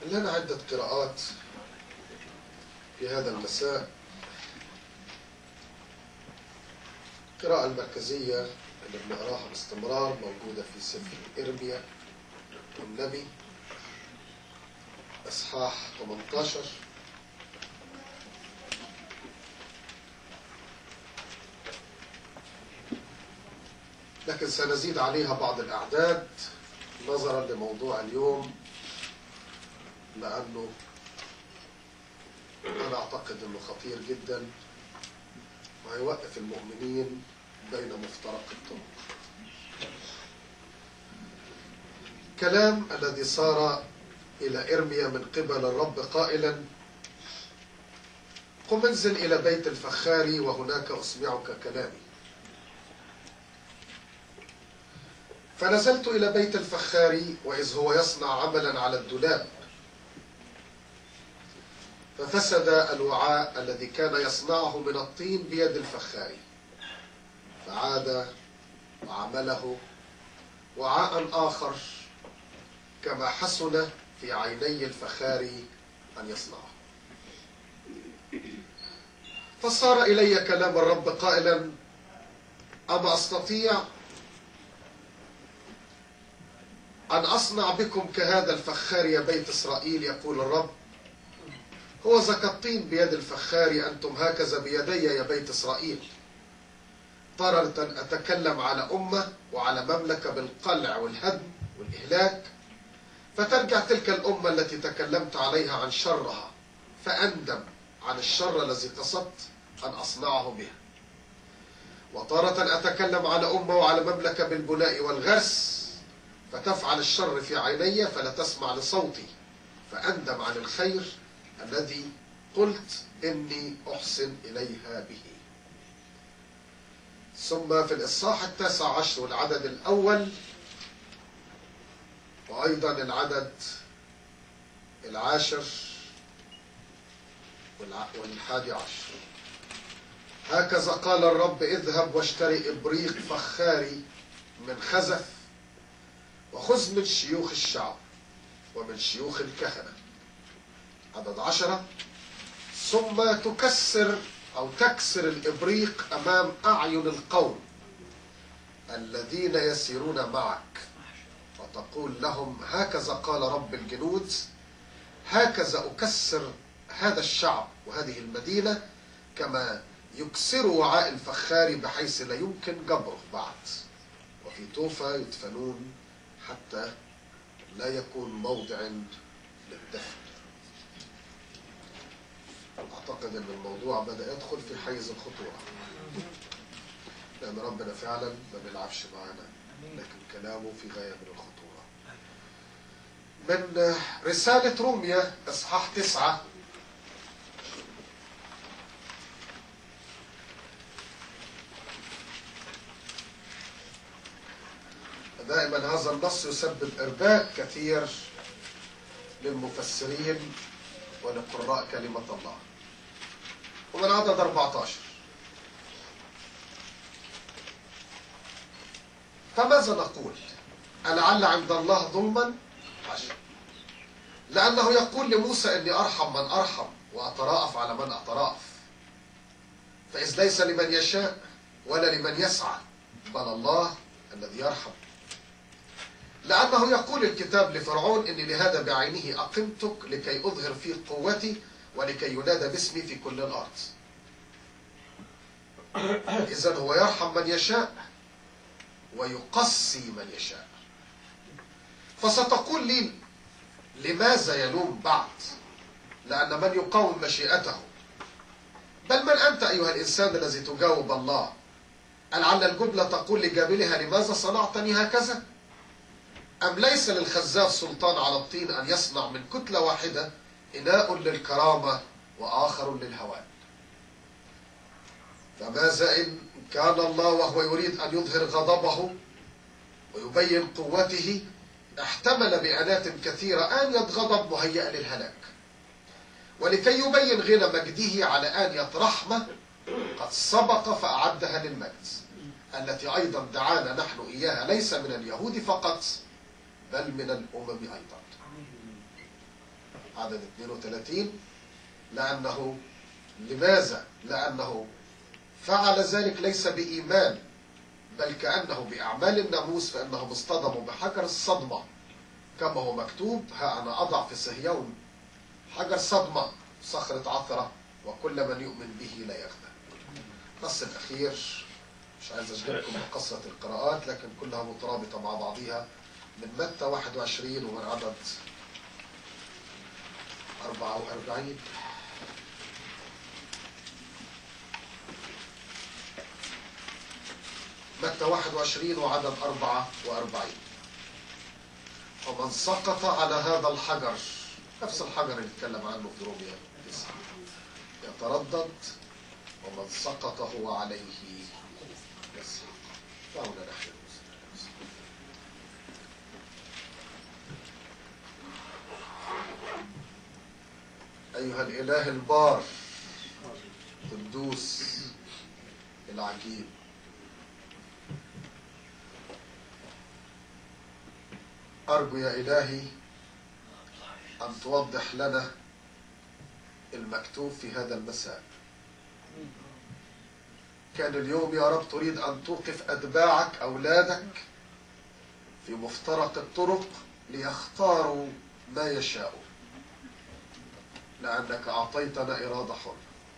لنا عدة قراءات في هذا المساء القراءة المركزية اللي بنقراها باستمرار موجودة في سفر إرميا والنبي إصحاح 18 لكن سنزيد عليها بعض الأعداد نظرا لموضوع اليوم لأنه أنا أعتقد أنه خطير جدا وهيوقف المؤمنين بين مفترق الطرق كلام الذي صار إلى إرميا من قبل الرب قائلا قم انزل إلى بيت الفخار وهناك أسمعك كلامي فنزلت إلى بيت الفخار وإذ هو يصنع عملا على الدولاب ففسد الوعاء الذي كان يصنعه من الطين بيد الفخار فعاد وعمله وعاء آخر كما حسن في عيني الفخار أن يصنعه فصار إلي كلام الرب قائلا أما أستطيع أن أصنع بكم كهذا الفخار يا بيت إسرائيل يقول الرب هو زكالطين بيد الفخار أنتم هكذا بيدي يا بيت إسرائيل طررة أتكلم على أمة وعلى مملكة بالقلع والهدم والإهلاك فترجع تلك الأمة التي تكلمت عليها عن شرها فأندم عن الشر الذي قصدت أن أصنعه بها وطارة أتكلم على أمة وعلى مملكة بالبناء والغرس فتفعل الشر في عيني فلا تسمع لصوتي فأندم عن الخير الذي قلت إني أحسن إليها به ثم في الإصحاح التاسع عشر والعدد الأول وأيضا العدد العاشر والحادي عشر هكذا قال الرب اذهب واشتري إبريق فخاري من خزف وخذ من شيوخ الشعب ومن شيوخ الكهنة عدد عشرة ثم تكسر أو تكسر الإبريق أمام أعين القوم الذين يسيرون معك وتقول لهم هكذا قال رب الجنود هكذا أكسر هذا الشعب وهذه المدينة كما يكسر وعاء الفخار بحيث لا يمكن جبره بعد وفي توفى يدفنون حتى لا يكون موضع للدفن أعتقد أن الموضوع بدأ يدخل في حيز الخطورة لأن ربنا فعلا ما بيلعبش معانا لكن كلامه في غاية من الخطورة من رسالة روميا إصحاح تسعة دائما هذا النص يسبب إرباك كثير للمفسرين ولقراء كلمة الله ومن عدد 14 فماذا نقول ألعل عند الله ظلما عشر لأنه يقول لموسى إني أرحم من أرحم وأتراءف على من أتراءف فإذ ليس لمن يشاء ولا لمن يسعى بل الله الذي يرحم لأنه يقول الكتاب لفرعون إني لهذا بعينه أقمتك لكي أظهر فيه قوتي ولكي ينادى باسمي في كل الأرض إذا هو يرحم من يشاء ويقصي من يشاء فستقول لي لماذا يلوم بعد لأن من يقاوم مشيئته بل من أنت أيها الإنسان الذي تجاوب الله ألعل الجملة تقول لجابلها لماذا صنعتني هكذا أم ليس للخزاف سلطان على الطين أن يصنع من كتلة واحدة إناء للكرامة وآخر للهوان فماذا إن كان الله وهو يريد أن يظهر غضبه ويبين قوته احتمل بآلات كثيرة آنية غضب مهيئة للهلاك ولكي يبين غنى مجده على آنية رحمة قد سبق فأعدها للمجد التي أيضا دعانا نحن إياها ليس من اليهود فقط بل من الأمم أيضا عدد 32 لأنه لماذا؟ لأنه فعل ذلك ليس بإيمان بل كأنه بأعمال الناموس فإنهم اصطدموا بحجر الصدمة كما هو مكتوب ها أنا أضع في صهيون حجر صدمة صخرة عثرة وكل من يؤمن به لا يخدع النص الأخير مش عايز أشغلكم بقصة القراءات لكن كلها مترابطة مع بعضها من متى 21 ومن عدد 44 متى 21 وعدد 44 ومن سقط على هذا الحجر نفس الحجر اللي اتكلم عنه في روميا 9 يتردد ومن سقط هو عليه يسحق دعونا نحن أيها الإله البار قدوس العجيب أرجو يا إلهي أن توضح لنا المكتوب في هذا المساء كان اليوم يا رب تريد أن توقف أتباعك أولادك في مفترق الطرق ليختاروا ما يشاءوا لأنك أعطيتنا إرادة حرة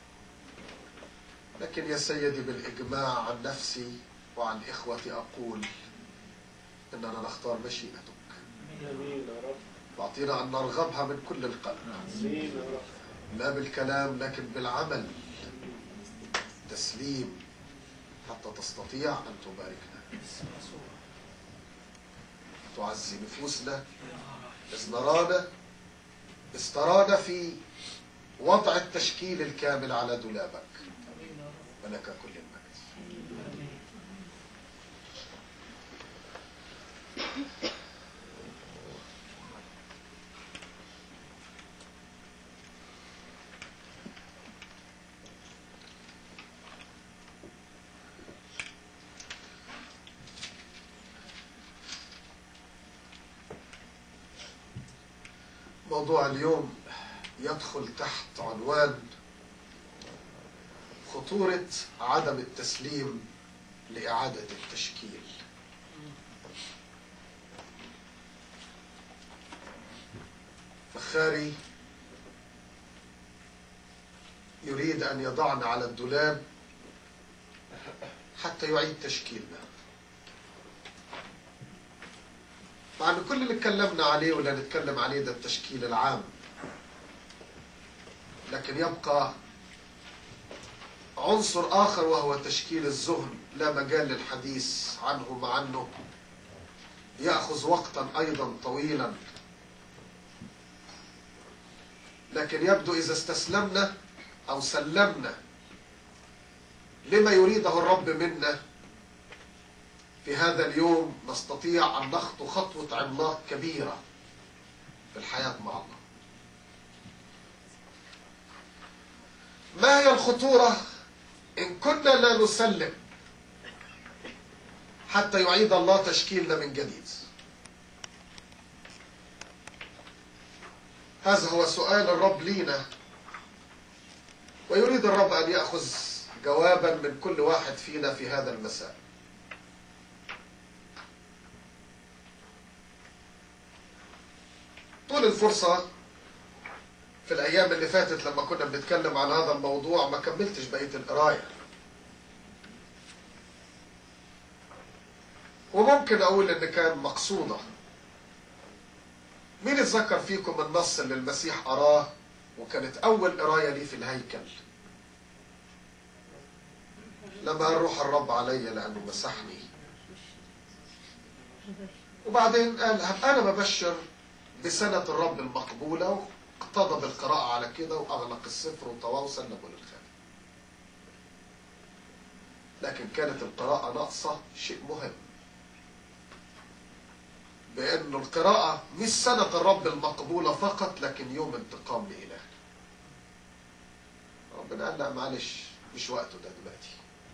لكن يا سيدي بالإجماع عن نفسي وعن إخوتي أقول إننا نختار مشيئتك امين يا رب واعطينا أن نرغبها من كل القلب امين يا رب لا بالكلام لكن بالعمل تسليم حتى تستطيع أن تباركنا تعزي نفوسنا إذ نرانا إذ ترانا في وضع التشكيل الكامل على دولابك ولك كل المجد موضوع اليوم يدخل تحت عنوان خطورة عدم التسليم لإعادة التشكيل فخاري يريد أن يضعنا على الدولاب حتى يعيد تشكيلنا مع ان كل اللي اتكلمنا عليه ولا نتكلم عليه ده التشكيل العام لكن يبقى عنصر اخر وهو تشكيل الذهن لا مجال للحديث عنه مع انه ياخذ وقتا ايضا طويلا لكن يبدو اذا استسلمنا او سلمنا لما يريده الرب منا في هذا اليوم نستطيع أن نخطو خطوة عملاق كبيرة في الحياة مع الله ما هي الخطورة إن كنا لا نسلم حتى يعيد الله تشكيلنا من جديد هذا هو سؤال الرب لينا ويريد الرب أن يأخذ جوابا من كل واحد فينا في هذا المساء طول الفرصة في الأيام اللي فاتت لما كنا بنتكلم عن هذا الموضوع ما كملتش بقية القراية وممكن أقول إن كان مقصودة مين اتذكر فيكم النص اللي المسيح قراه وكانت أول قراية لي في الهيكل لما قال روح الرب علي لأنه مسحني وبعدين قال أنا ببشر بسنة الرب المقبولة واقتضى بالقراءة على كده وأغلق السفر وطواه وسلمه للخادم لكن كانت القراءة ناقصة شيء مهم بأن القراءة مش سنة الرب المقبولة فقط لكن يوم انتقام لإله ربنا قال لا معلش مش وقته ده دلوقتي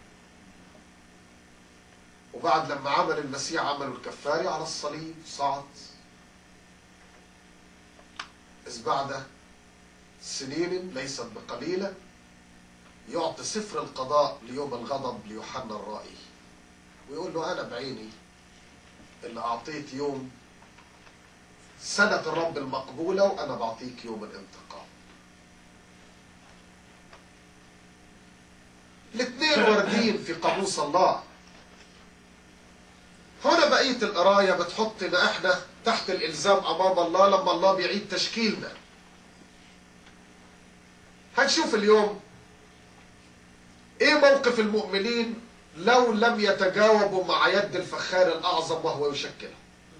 وبعد لما عمل المسيح عمله الكفاري على الصليب صعد إذ بعد سنين ليست بقليلة يعطي سفر القضاء ليوم الغضب ليوحنا الرائي ويقول له أنا بعيني اللي أعطيت يوم سنة الرب المقبولة وأنا بعطيك يوم الانتقام الاثنين واردين في قاموس الله هنا بقية القراية بتحطنا احنا تحت الإلزام أمام الله لما الله بيعيد تشكيلنا هنشوف اليوم ايه موقف المؤمنين لو لم يتجاوبوا مع يد الفخار الأعظم وهو يشكله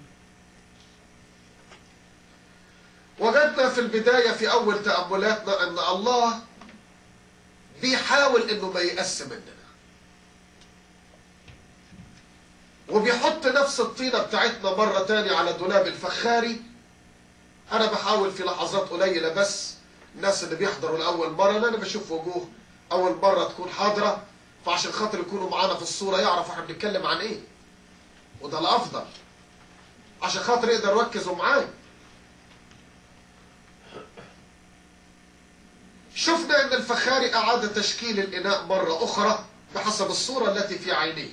وجدنا في البداية في أول تأملاتنا أن الله بيحاول أنه ما يقسم مننا وبيحط نفس الطينة بتاعتنا مرة تاني على دولاب الفخاري أنا بحاول في لحظات قليلة بس الناس اللي بيحضروا لأول مرة أنا بشوف وجوه أول مرة تكون حاضرة فعشان خاطر يكونوا معانا في الصورة يعرفوا احنا بنتكلم عن إيه وده الأفضل عشان خاطر يقدروا يركزوا معايا شفنا أن الفخاري أعاد تشكيل الإناء مرة أخرى بحسب الصورة التي في عينيه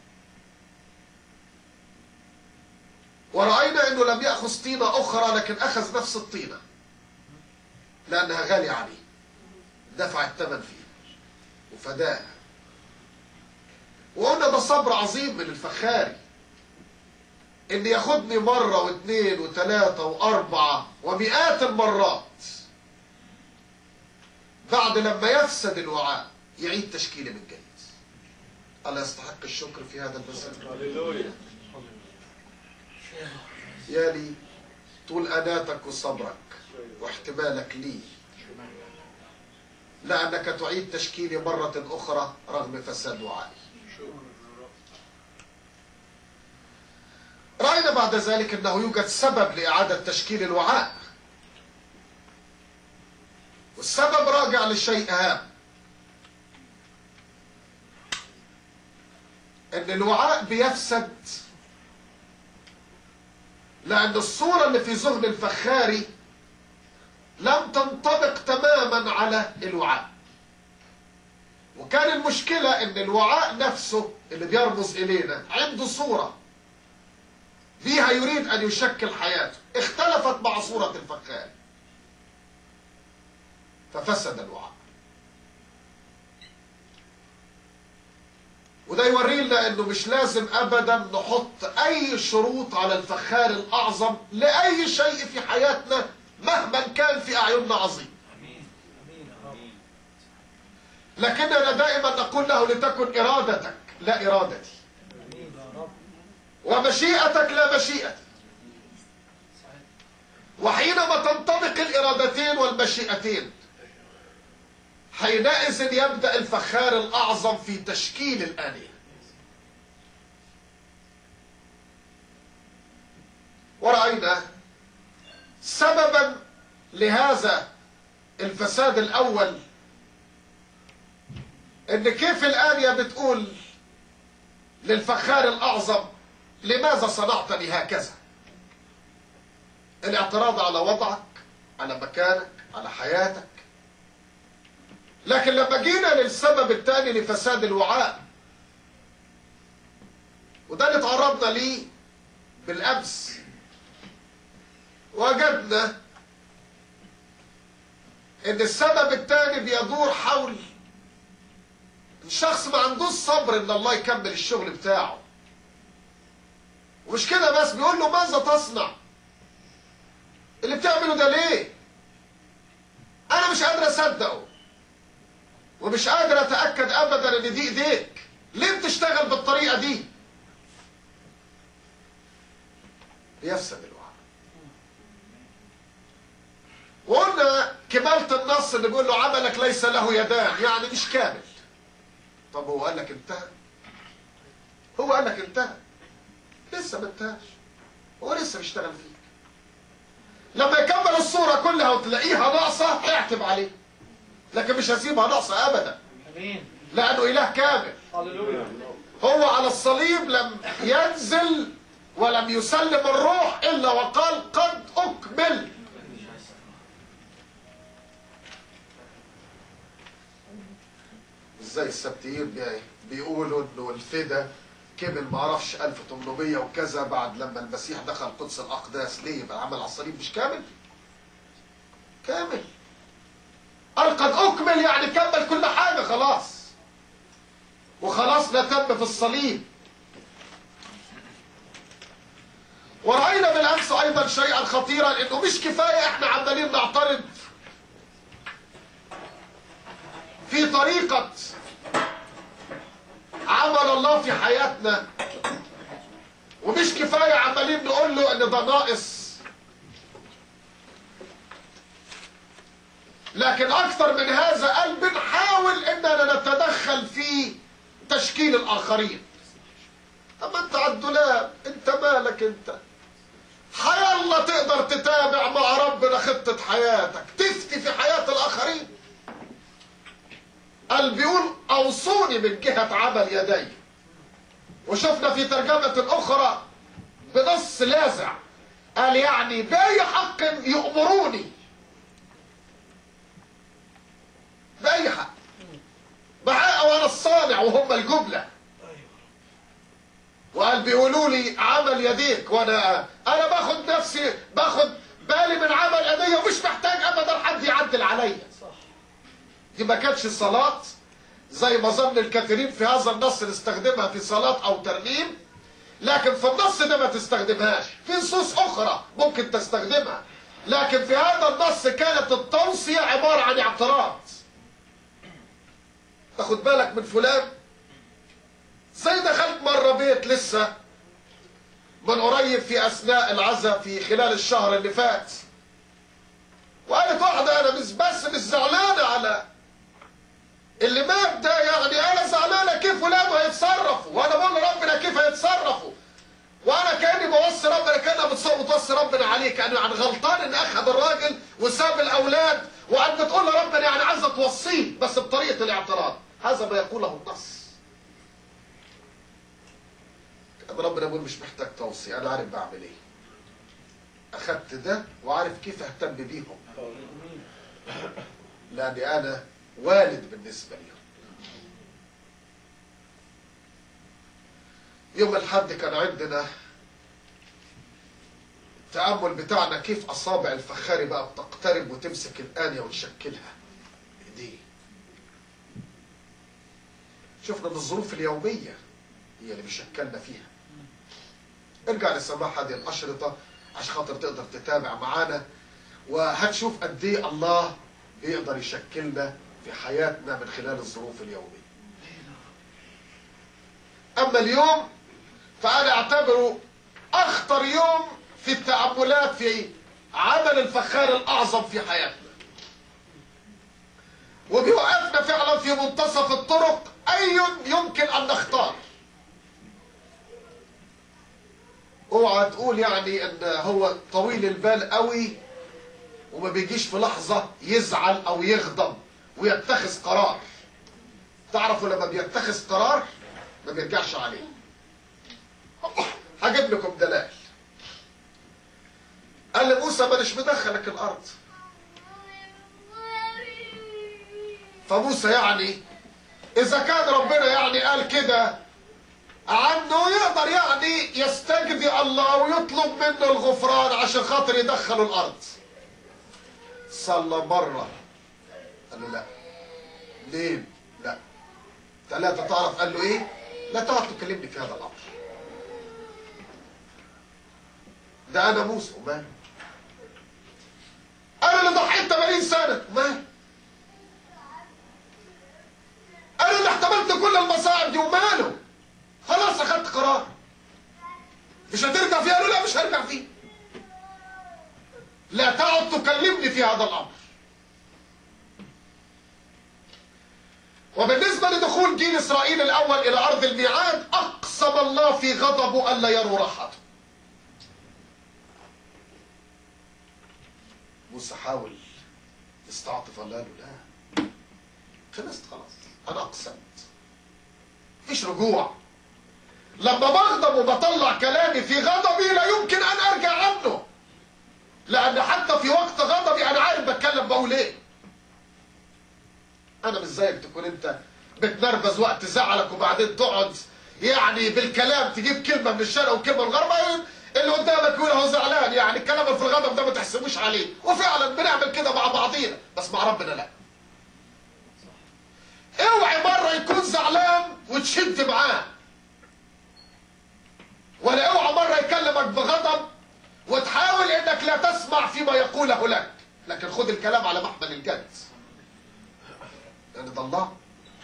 ورأينا أنه لم يأخذ طينة أخرى لكن أخذ نفس الطينة لأنها غالية عليه دفع الثمن فيها وفداها وقلنا ده صبر عظيم من الفخاري ان ياخدني مرة واثنين وثلاثة واربعة ومئات المرات بعد لما يفسد الوعاء يعيد تشكيله من جديد الله يستحق الشكر في هذا المساء هللويا يا لي طول أناتك وصبرك واحتمالك لي لأنك تعيد تشكيلي مرة أخرى رغم فساد وعائي رأينا بعد ذلك أنه يوجد سبب لإعادة تشكيل الوعاء والسبب راجع لشيء هام أن الوعاء بيفسد لأن الصورة اللي في ذهن الفخاري لم تنطبق تماما على الوعاء وكان المشكلة ان الوعاء نفسه اللي بيرمز الينا عنده صورة بيها يريد ان يشكل حياته اختلفت مع صورة الفخاري ففسد الوعاء وده يوري لنا انه مش لازم ابدا نحط اي شروط على الفخار الاعظم لاي شيء في حياتنا مهما كان في اعيننا عظيم لكننا دائما نقول له لتكن ارادتك لا ارادتي ومشيئتك لا مشيئتي وحينما تنطبق الارادتين والمشيئتين حينئذ يبدأ الفخار الأعظم في تشكيل الآلهة ورأينا سببا لهذا الفساد الأول إن كيف الآلهة بتقول للفخار الأعظم لماذا صنعتني هكذا الاعتراض على وضعك على مكانك على حياتك لكن لما جينا للسبب الثاني لفساد الوعاء وده اللي تعرضنا ليه بالامس وجدنا ان السبب الثاني بيدور حول الشخص ما عندوش صبر ان الله يكمل الشغل بتاعه ومش كده بس بيقول له ماذا تصنع اللي بتعمله ده ليه انا مش قادر اصدقه ومش قادر اتاكد ابدا ان دي ايديك ليه بتشتغل بالطريقه دي بيفسد الوعي وقلنا كمالة النص اللي بيقول له عملك ليس له يدان يعني مش كامل طب هو قال لك انتهى هو قال لك انتهى لسه ما انتهاش هو لسه بيشتغل فيك لما يكمل الصورة كلها وتلاقيها ناقصة اعتب عليه لكن مش هسيبها ناقصة ابدا امين لانه اله كامل هللويا هو على الصليب لم ينزل ولم يسلم الروح الا وقال قد اكمل زي السبتيين بي- بيقولوا انه الفدا كمل ما اعرفش 1800 وكذا بعد لما المسيح دخل قدس الاقداس ليه يبقى العمل على الصليب مش كامل كامل قال قد اكمل يعني كمل كل حاجه خلاص وخلاص تم في الصليب ورأينا بالأمس أيضا شيئا خطيرا إنه مش كفاية إحنا عمالين نعترض في طريقة عمل الله في حياتنا ومش كفاية عمالين نقول له إن ده ناقص لكن أكثر من هذا قال بنحاول إننا نتدخل في تشكيل الآخرين أما أنت على الدولاب أنت مالك أنت حيا الله تقدر تتابع مع ربنا خطة حياتك تفتي في حياة الآخرين قال بيقول أوصوني من جهة عمل يدي وشفنا في ترجمة أخرى بنص لاذع قال يعني بأي حق يأمروني بأي حق بحق وأنا الصانع وهم الجملة وقال بيقولوا لي عمل يديك وانا انا باخد نفسي باخد بالي من عمل يدي ومش محتاج ابدا حد يعدل عليا صح دي ما كانتش صلاة زي ما ظن الكثيرين في هذا النص نستخدمها في صلاة او ترنيم لكن في النص ده ما تستخدمهاش في نصوص اخرى ممكن تستخدمها لكن في هذا النص كانت التوصية عبارة عن اعتراض تاخد بالك من فلان زي دخلت مرة بيت لسه من قريب في أثناء العزاء في خلال الشهر اللي فات وقالت واحدة أنا مش بس مش زعلانة على اللي مات ده يعني أنا زعلانة كيف ولاده هيتصرفوا وأنا بقول لربنا كيف هيتصرفوا وأنا كأني بوصي ربنا كأنها بتص- بتوصي ربنا عليه كأنه يعني غلطان إن أخذ الراجل وساب الأولاد وأن بتقول لربنا يعني عايزة توصيه بس بطريقة الاعتراض هذا ما يقوله النص أما ربنا بيقول مش محتاج توصي انا عارف بعمل ايه اخدت ده وعارف كيف اهتم بيهم آمين. لاني انا والد بالنسبه ليهم يوم الحد كان عندنا التأمل بتاعنا كيف أصابع الفخاري بقى بتقترب وتمسك الآنية وتشكلها بإيديه شفنا من الظروف اليومية هي اللي بيشكلنا فيها ارجع لسماع هذه الأشرطة عشان خاطر تقدر تتابع معانا وهتشوف قد ايه الله بيقدر يشكلنا في حياتنا من خلال الظروف اليومية أما اليوم فأنا أعتبره أخطر يوم في التأملات في عمل الفخار الأعظم في حياتنا وبيوقفنا فعلا في منتصف الطرق أي يمكن أن نختار اوعى تقول يعني ان هو طويل البال قوي وما بيجيش في لحظة يزعل او يغضب ويتخذ قرار تعرفوا لما بيتخذ قرار ما بيرجعش عليه هجيب لكم دلائل قال لموسى مانيش مدخلك الارض فموسى يعني اذا كان ربنا يعني قال كده عنه يقدر يعني يستجدي الله ويطلب منه الغفران عشان خاطر يدخله الارض صلى مرة قال له لا ليه لا ثلاثة تعرف قال له ايه لا تقعد تكلمني في هذا الامر ده انا موسى ومال انا اللي ضحيت 80 سنة ومال انا اللي احتملت كل المصاعب دي وماله خلاص اخدت قرار مش هترجع فيه قالوا لا مش هرجع فيه لا تقعد تكلمني في هذا الامر وبالنسبه لدخول جيل اسرائيل الاول الى ارض الميعاد اقسم الله في غضبه الا يروا راحته موسى حاول يستعطف الله قال له لا خلصت خلاص انا اقسمت مفيش رجوع لما بغضب وبطلع كلامي في غضبي لا يمكن ان ارجع عنه لان حتى في وقت غضبي انا عارف بتكلم بقول ايه انا مش زيك تكون انت بتنرفز وقت زعلك وبعدين تقعد يعني بالكلام تجيب كلمه من الشرق وكلمه من الغرب اللي قدامك يقول هو زعلان يعني الكلام اللي في الغضب ده ما تحسبوش عليه وفعلا بنعمل كده مع بعضينا بس مع ربنا لا اوعي مره يكون زعلان وتشد معاه ولا اوعى مره يكلمك بغضب وتحاول انك لا تسمع فيما يقوله لك لكن خد الكلام على محمل الجد لان ده الله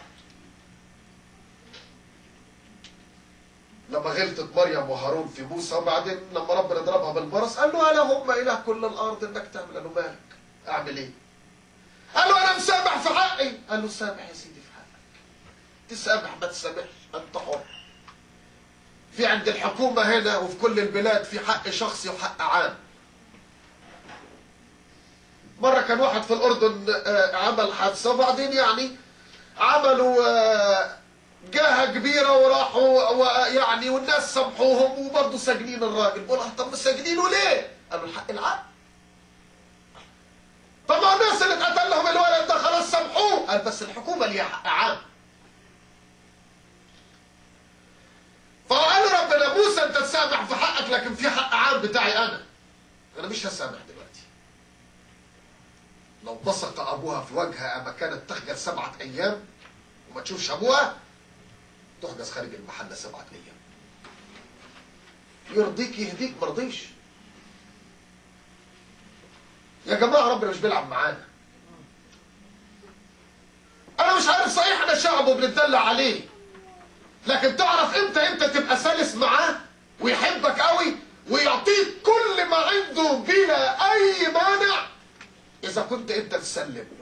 لما غلطت مريم وهارون في موسى وبعدين لما ربنا ضربها بالبرص قال له انا هم اله كل الارض انك تعمل قال له مالك اعمل ايه قال له انا مسامح في حقي قال له سامح يا سيدي في حقك تسامح ما تسامحش انت حر في عند الحكومة هنا وفي كل البلاد في حق شخصي وحق عام مرة كان واحد في الأردن آه، عمل حادثة وبعدين يعني عملوا آه، جاهة كبيرة وراحوا ويعني والناس سامحوهم وبرضه ساجنين الراجل بقول له طب ساجنينه ليه؟ قالوا الحق العام طب ما الناس اللي اتقتل لهم الولد ده خلاص سامحوه قال بس الحكومة ليها حق عام فقال له ربنا موسى انت تسامح في حقك لكن في حق عام بتاعي انا انا مش هسامح دلوقتي لو بصق ابوها في وجهها اما كانت تخجل سبعة ايام وما تشوفش ابوها تحجز خارج المحل سبعة ايام يرضيك يهديك مرضيش يا جماعة ربنا مش بيلعب معانا انا مش عارف صحيح انا شعب وبنتدلع عليه لكن تعرف امتى انت تبقى سلس معاه ويحبك قوي ويعطيك كل ما عنده بلا اي مانع اذا كنت انت تسلم له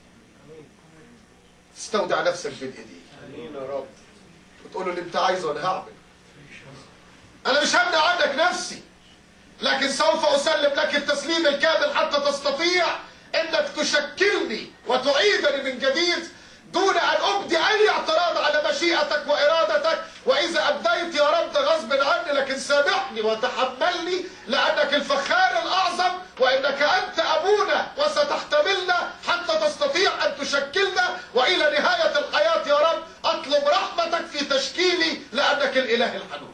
تستودع نفسك بين ايديه امين يا رب وتقول له اللي انت عايزه انا هعمل انا مش همنع عنك نفسي لكن سوف اسلم لك التسليم الكامل حتى تستطيع انك تشكلني وتعيدني من جديد دون ان ابدي اي اعتراض على مشيئتك وارادتك واذا ابديت يا رب ده غصب عني لكن سامحني وتحملني لانك الفخار الاعظم وانك انت ابونا وستحتملنا حتى تستطيع ان تشكلنا والى نهايه الحياه يا رب اطلب رحمتك في تشكيلي لانك الاله الحنون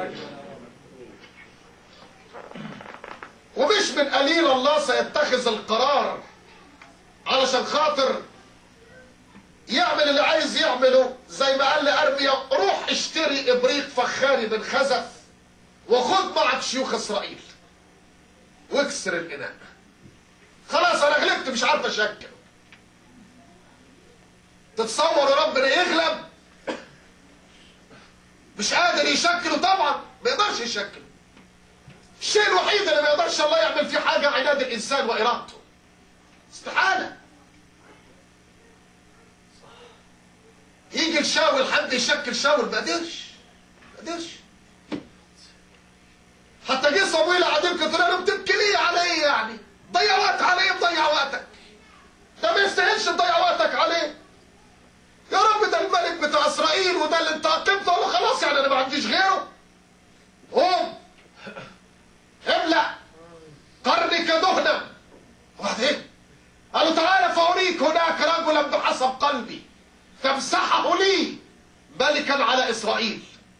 ومش من قليل الله سيتخذ القرار علشان خاطر يعمل اللي عايز يعمله زي ما قال لأرميا روح اشتري ابريق فخاري من خزف وخد معك شيوخ اسرائيل واكسر الاناء خلاص انا غلبت مش عارف اشكل تتصور ربنا يغلب مش قادر يشكله طبعا ما يقدرش يشكله الشيء الوحيد اللي ما يقدرش الله يعمل فيه حاجه عناد الانسان وارادته استحاله يجي الشاول حد يشكل شاول ما قدرش ما قدرش حتى جه صمويل قاعدين كتر له بتبكي ليه على ايه يعني؟ ضيع وقت على ايه مضيع وقتك؟ ده ما يستاهلش تضيع وقتك عليه يا رب ده الملك بتاع اسرائيل وده اللي انت عاقبته قال له خلاص يعني انا ما عنديش غيره قوم املأ قرنك دهنا وبعدين قال له تعالى فأريك هناك رجلا بحسب قلبي تمسحه لي ملكا على إسرائيل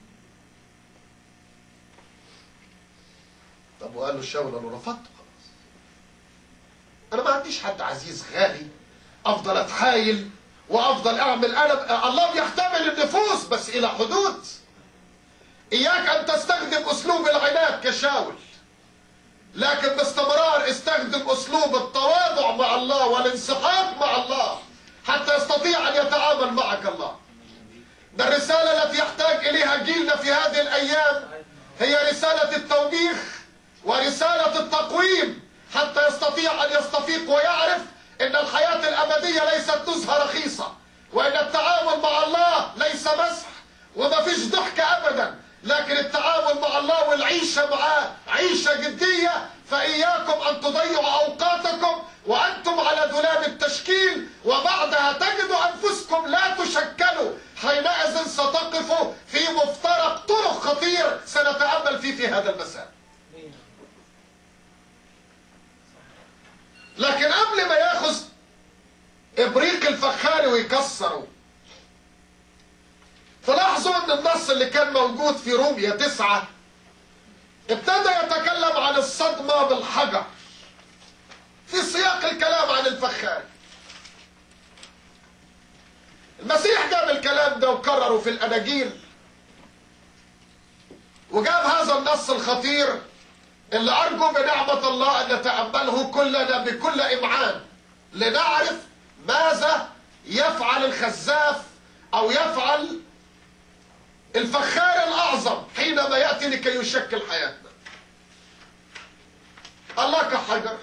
طب وقال له الشاول قال له رفضت خلاص انا ما عنديش حد عزيز غالي افضل اتحايل وافضل اعمل انا الله بيحتمل النفوس بس الى حدود اياك ان تستخدم اسلوب العناد كشاول لكن باستمرار استخدم اسلوب التواضع مع الله والانسحاب مع الله حتى يستطيع ان يتعامل معك الله ده الرسالة التي يحتاج اليها جيلنا في هذه الايام هي رسالة التوبيخ ورسالة التقويم حتى يستطيع ان يستفيق ويعرف ان الحياة الابدية ليست نزهة رخيصة وان التعامل مع الله ليس مسح وما فيش ضحك ابدا لكن التعامل مع الله والعيشة معاه عيشة جدية فإياكم أن تضيعوا أوقاتكم وأنتم على دولاب التشكيل وبعدها تجدوا أنفسكم لا تشكلوا حينئذ ستقفوا في مفترق طرق خطير سنتأمل فيه في هذا المساء لكن قبل ما ياخذ ابريق الفخاري ويكسره تلاحظوا ان النص اللي كان موجود في رومية تسعة ابتدى يتكلم عن الصدمة بالحجر في سياق الكلام عن الفخار المسيح جاب الكلام ده وكرره في الأناجيل وجاب هذا النص الخطير اللي أرجو بنعمة الله أن نتأمله كلنا بكل إمعان لنعرف ماذا يفعل الخزاف أو يفعل الفخار الأعظم حينما يأتي لكي يشكل حياتنا الله كحجر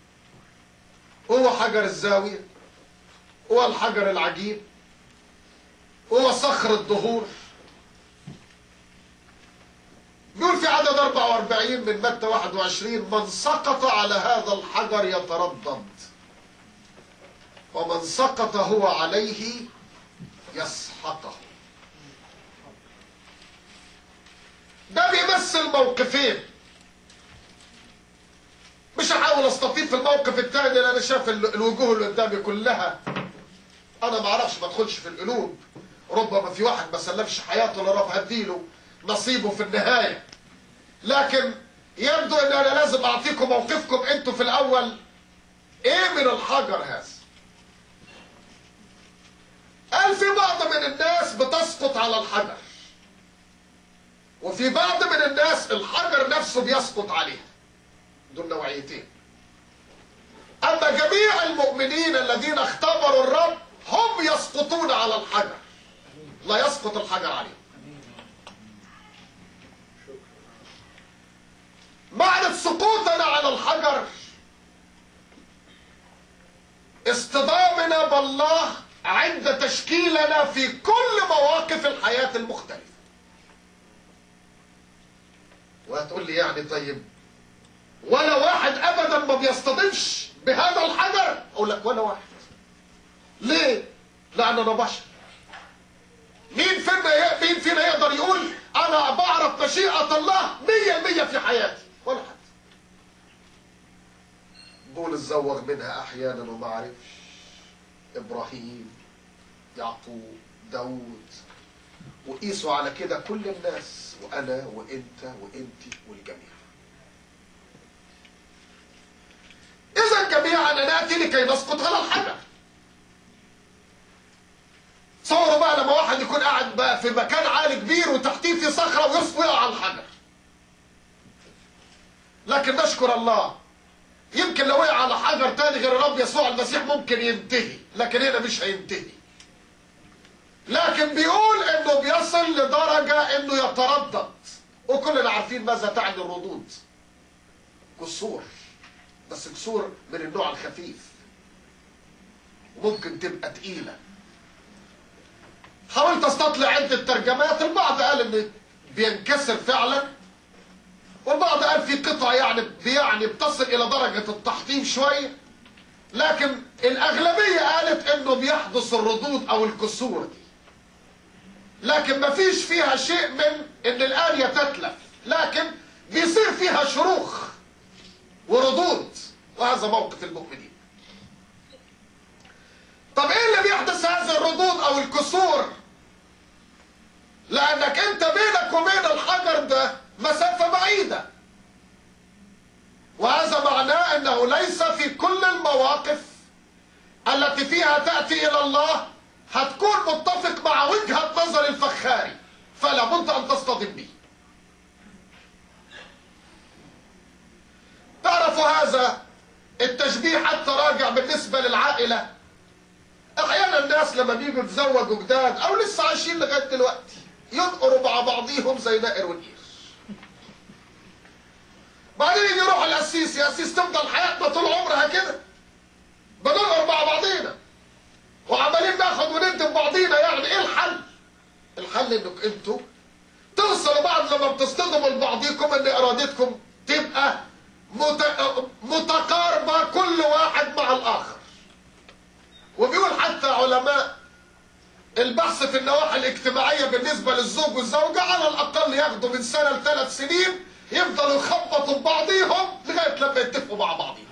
هو حجر الزاوية هو الحجر العجيب هو صخر الدهور بيقول في عدد 44 من متى 21 من سقط على هذا الحجر يتردد ومن سقط هو عليه يسحقه ده بيمثل موقفين مش هحاول استطيل في الموقف الثاني لان انا شايف ال- الوجوه اللي قدامي كلها انا ما اعرفش ما ادخلش في القلوب ربما في واحد ما سلمش حياته لرب هديله نصيبه في النهايه لكن يبدو ان انا لازم اعطيكم موقفكم انتوا في الاول ايه من الحجر هذا قال في بعض من الناس بتسقط على الحجر وفي بعض من الناس الحجر نفسه بيسقط عليه دول نوعيتين أما جميع المؤمنين الذين اختبروا الرب هم يسقطون على الحجر لا يسقط الحجر عليهم معنى سقوطنا على الحجر اصطدامنا بالله عند تشكيلنا في كل مواقف الحياة المختلفة وهتقول لي يعني طيب ولا واحد ابدا ما بيصطدمش بهذا الحجر اقول لك ولا واحد ليه لان انا بشر مين فينا مين فينا يقدر يقول انا بعرف مشيئة الله مية المية في حياتي ولا حد بولس زوغ منها احيانا وما عرفش ابراهيم يعقوب داود وقيسوا على كده كل الناس وانا وانت وانت والجميع اذا جميعا ناتي لكي نسقط على الحجر تصوروا بقى لما واحد يكون قاعد بقى في مكان عالي كبير وتحتيه في صخره ويصفو يقع على الحجر لكن نشكر الله يمكن لو وقع على حجر تاني غير الرب يسوع المسيح ممكن ينتهي لكن هنا مش هينتهي لكن بيقول انه بيصل لدرجة انه يتردد وكلنا عارفين ماذا تعني الردود كسور بس كسور من النوع الخفيف وممكن تبقى تقيلة حاولت استطلع عدة ترجمات البعض قال انه بينكسر فعلا والبعض قال في قطع يعني يعني بتصل الى درجة التحطيم شوية لكن الاغلبية قالت انه بيحدث الردود او الكسور دي لكن ما فيش فيها شيء من ان الآلية تتلف لكن بيصير فيها شروخ وردود وهذا موقف المؤمنين طب ايه اللي بيحدث هذه الردود او الكسور لانك انت بينك وبين الحجر ده مسافة بعيدة وهذا معناه انه ليس في كل المواقف التي فيها تأتي الى الله هتكون متفق مع وجهة نظر الفخاري فلا بد ان تصطدم به تعرفوا هذا التشبيه حتى راجع بالنسبة للعائلة احيانا الناس لما بيجوا يتزوجوا جداد او لسه عايشين لغاية دلوقتي ينقروا مع بعضيهم زي نائر ونقير بعدين يجي يروح القسيس يا قسيس تفضل حياتنا طول عمرها كده بننقر مع بعضينا وعمالين ناخد وندي بعضينا يعني ايه الحل؟ الحل انك انتوا توصلوا بعض لما بتصطدموا لبعضيكم ان ارادتكم تبقى مت- متقاربه كل واحد مع الاخر. وبيقول حتى علماء البحث في النواحي الاجتماعيه بالنسبه للزوج والزوجه على الاقل ياخدوا من سنه لثلاث سنين يفضلوا يخبطوا ببعضيهم لغايه لما يتفقوا مع بعضيهم.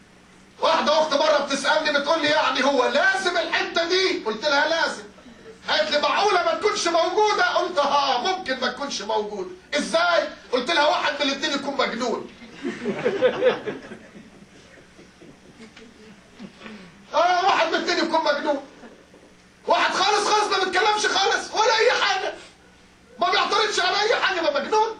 واحدة أخت مرة بتسألني بتقول لي يعني هو لازم الحتة دي؟ قلت لها لازم. قالت لي معقوله ما تكونش موجوده قلت ها ممكن ما تكونش موجوده ازاي قلت لها واحد من الاثنين يكون مجنون اه واحد من الاثنين يكون مجنون واحد خالص خالص ما بيتكلمش خالص ولا اي حاجه ما بيعترضش على اي حاجه ما مجنون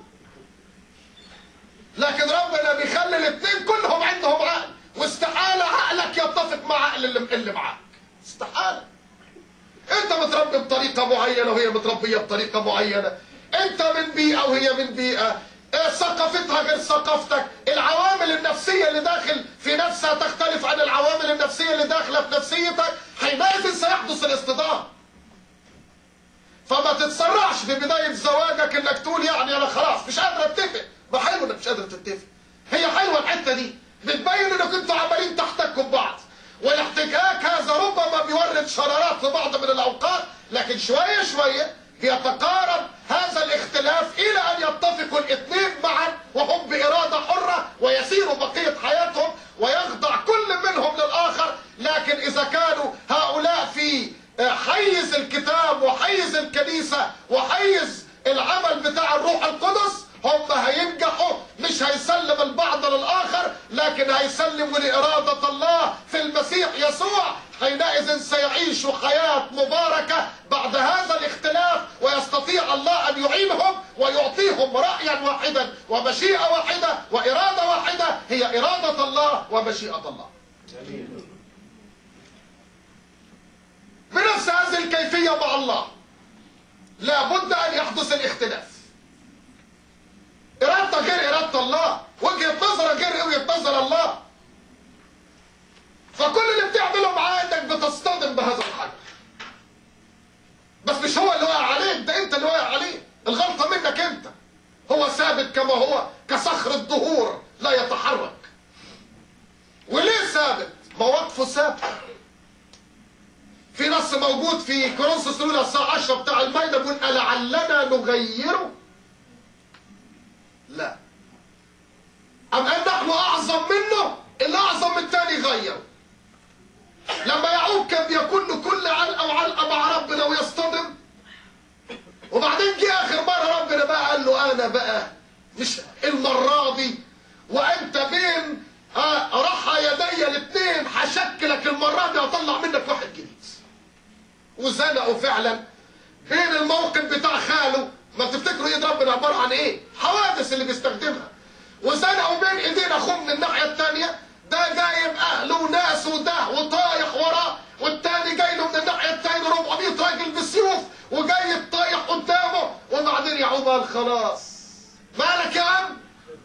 لكن ربنا بيخلي الاثنين كلهم عندهم عقل واستحاله عقلك يتفق مع عقل اللي, اللي معاك استحاله انت متربي بطريقه معينه وهي متربيه بطريقه معينه انت من بيئه وهي من بيئه اه، ثقافتها غير ثقافتك العوامل النفسيه اللي داخل في نفسها تختلف عن العوامل النفسيه اللي داخله في نفسيتك حينئذ سيحدث الاصطدام فما تتسرعش في بدايه زواجك انك تقول يعني انا خلاص مش قادر اتفق ما حلو انك مش قادر تتفق هي حلوه الحته دي بتبين انكم انتوا عمالين تحتكوا ببعض والاحتكاك هذا ربما بيورد شرارات في بعض من الاوقات لكن شويه شويه بيتقارب هذا الاختلاف الى ان يتفقوا الاثنين معا وهم باراده حره ويسيروا بقيه حياتهم ويخضع كل منهم للاخر لكن اذا كانوا هؤلاء في حيز الكتاب وحيز الكنيسه وحيز العمل بتاع الروح القدس هم هينجحوا مش هيسلم البعض للآخر لكن هيسلموا لإرادة الله في المسيح يسوع حينئذ سيعيشوا حياة مباركة بعد هذا الاختلاف ويستطيع الله أن يعينهم ويعطيهم رأيا واحدا ومشيئة واحدة وإرادة واحدة هي إرادة الله ومشيئة الله بنفس هذه الكيفية مع الله لابد أن يحدث الاختلاف إرادتك غير إرادة الله وجهة نظرك غير وجهة نظر الله فكل اللي بتعمله معاه انك بتصطدم بهذا الحجر بس مش هو اللي واقع عليك ده انت اللي واقع عليه الغلطة منك انت هو ثابت كما هو كصخر الدهور لا يتحرك وليه ثابت مواقفه ثابته في نص موجود في كورنثوس الاولى الساعه 10 بتاع المايده بيقول ألعلنا نغيره لا أم أن نحن أعظم منه الأعظم من الثاني غير لما يعقوب كان بيكون له كل علقة وعلقة مع ربنا ويصطدم وبعدين جه آخر مرة ربنا بقى قال له أنا بقى مش المرة دي وأنت بين آه راح يدي الاثنين هشكلك المرة دي هطلع منك واحد جديد وزنقوا فعلا بين الموقف بتاع خاله ما تفتكروا ايد ربنا عباره عن ايه؟ حوادث اللي بيستخدمها وزنقوا بين ايدين اخوه من الناحيه الثانيه ده جايب اهله وناس وده وطايح وراه والتاني جاي له من الناحيه الثانيه 400 راجل بالسيوف وجاي طايح قدامه وبعدين يعقوب قال خلاص مالك يا عم؟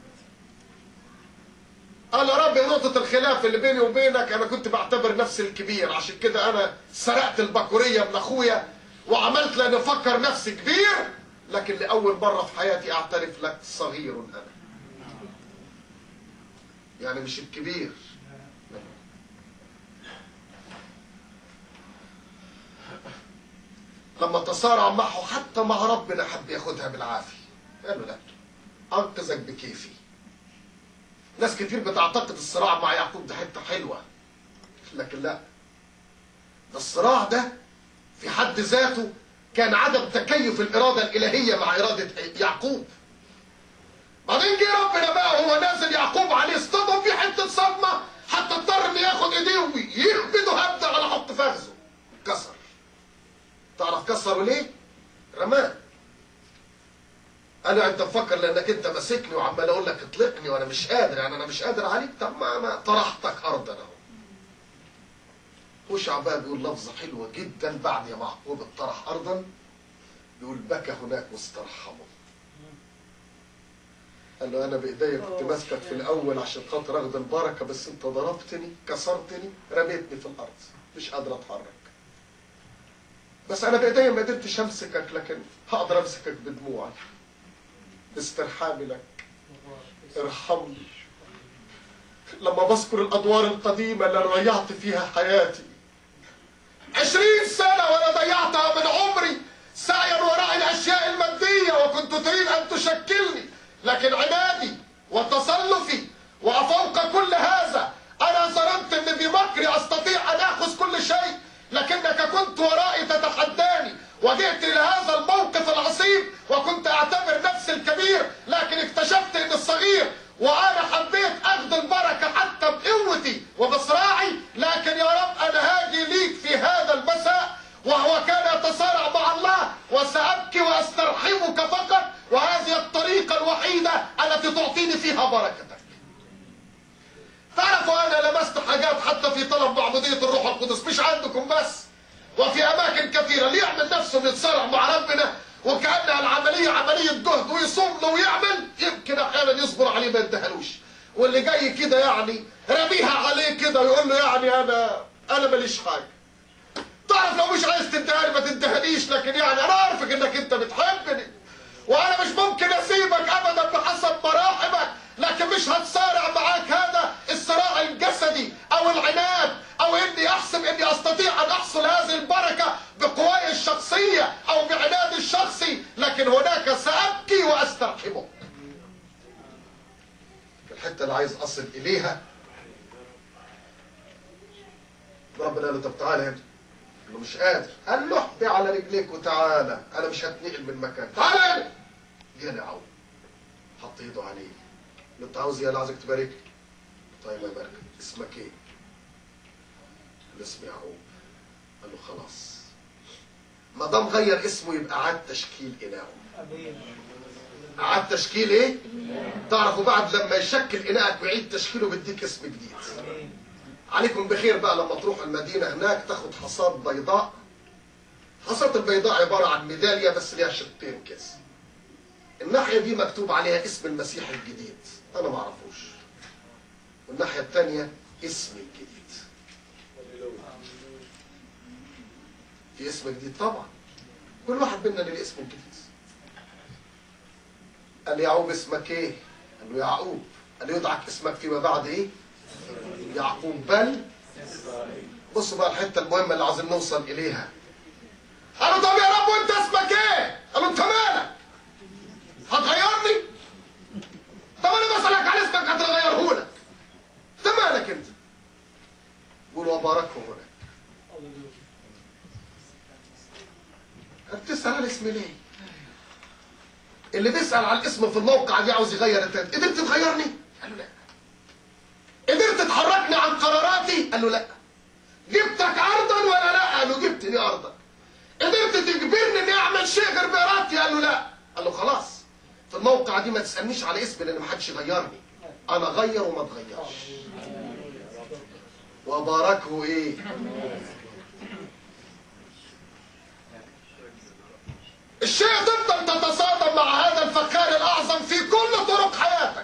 قال يا رب نقطة الخلاف اللي بيني وبينك أنا كنت بعتبر نفسي الكبير عشان كده أنا سرقت البكورية من أخويا وعملت لأني أفكر نفسي كبير لكن لأول مرة في حياتي أعترف لك صغير أنا يعني مش الكبير لما تصارع معه حتى مع ربنا حب ياخدها بالعافية قال له لا أنقذك بكيفي ناس كتير بتعتقد الصراع مع يعقوب ده حتة حلوة لكن لا ده الصراع ده في حد ذاته كان عدم تكيف الإرادة الإلهية مع إرادة يعقوب بعدين جه ربنا بقى وهو نازل يعقوب عليه اصطدم في حتة صدمة حتى اضطر انه ياخد ايديه ويخبده هبدة على حط فخذه كسر تعرف كسره ليه؟ رماه انا انت مفكر لانك انت ماسكني وعمال اقول لك اطلقني وانا مش قادر يعني انا مش قادر عليك طب ما, ما طرحتك ارضا اهو وشعبان بيقول لفظة حلوة جدا بعد يا معقوب اطرح ارضا يقول بكى هناك واسترحمه قال له انا بايديا كنت ماسكك في الاول عشان خاطر اخد البركه بس انت ضربتني كسرتني رميتني في الارض مش قادر اتحرك بس انا بايديا ما قدرتش امسكك لكن هقدر امسكك بدموعي استرحامي لك ارحمني لما بذكر الادوار القديمه اللي ضيعت فيها حياتي عشرين سنه وانا ضيعتها من عمري سعيا وراء الاشياء الماديه وكنت تريد ان تشكلني لكن عنادي وتصلفي وفوق كل هذا انا ظننت ان بمكري استطيع ان اخذ كل شيء لكنك كنت ورائي تتحداني وجئت إلى هذا الموقف العصيب وكنت أعتبر نفسي الكبير لكن اكتشفت إن الصغير وأنا حبيت أخذ البركة حتى بقوتي وبصراعي لكن يا رب أنا هاجي ليك في هذا المساء وهو كان يتصارع مع الله وسأبكي وأسترحمك فقط وهذه الطريقة الوحيدة التي تعطيني فيها بركتك تعرفوا أنا لمست حاجات حتى في طلب معبودية الروح القدس مش عندكم بس وفي أماكن كثيرة اللي يعمل نفسه إنه يتصارع مع ربنا وكأنها العملية عملية جهد ويصوم له ويعمل يمكن أحيانا يصبر عليه ما يدهلوش واللي جاي كده يعني رميها عليه كده ويقول له يعني أنا أنا ماليش حاجة تعرف لو مش عايز تدهني ما تدهنيش لكن يعني انا عارفك انك انت بتحبني وانا مش ممكن اسيبك ابدا بحسب مراحمك لكن مش هتصارع معاك هذا الصراع الجسدي او العناد او اني احسب اني استطيع ان احصل هذه البركه بقواي الشخصيه او بعنادي الشخصي لكن هناك سابكي واسترحمك الحته اللي عايز اصل اليها ربنا قال له طب تعالى هنا قال له مش قادر قال له احبي على رجليك وتعالى انا مش هتنقل من مكان تعالى هنا جه نعو حط ايده عليه قال له انت عاوز ايه انا عايزك تبارك لي طيب يا بركة اسمك ايه؟ قال له اسمي يعقوب قال له خلاص ما دام غير اسمه يبقى عاد تشكيل اناءه عاد تشكيل ايه؟ تعرفوا بعد لما يشكل اناءك ويعيد تشكيله بيديك اسم جديد عليكم بخير بقى لما تروح المدينة هناك تاخد حصاد بيضاء حصاد البيضاء عبارة عن ميدالية بس ليها شقين كده الناحية دي مكتوب عليها اسم المسيح الجديد أنا ما أعرفوش والناحية الثانية اسم الجديد في اسم جديد طبعا كل واحد منا له اسم جديد قال لي يعقوب اسمك ايه؟ قال له يعقوب قال له يدعك اسمك فيما بعد ايه؟ يعقوب بل بصوا بقى الحته المهمه اللي عايزين نوصل اليها قالوا طب يا رب وانت اسمك ايه؟ قالوا انت مالك؟ هتغيرني؟ طب انا بسالك على اسمك هتغيره لك انت مالك انت؟ قول وباركه هناك بتسال على اسمي ليه؟ اللي بيسال على الاسم في الموقع دي عاوز يغير التاني قدرت تغيرني؟ قال له لا قدرت تحركني عن قراراتي؟ قال له لا. جبتك عرضا ولا لا؟ قال له جبتني عرضا. قدرت تجبرني اني اعمل شيء غير بارادتي؟ قال له لا. قال له خلاص. في الموقع دي ما تسالنيش على اسمي لان ما حدش يغيرني. انا غير وما اتغيرش. وباركه ايه؟ الشيء تفضل تتصادم مع هذا الفخار الاعظم في كل طرق حياتك.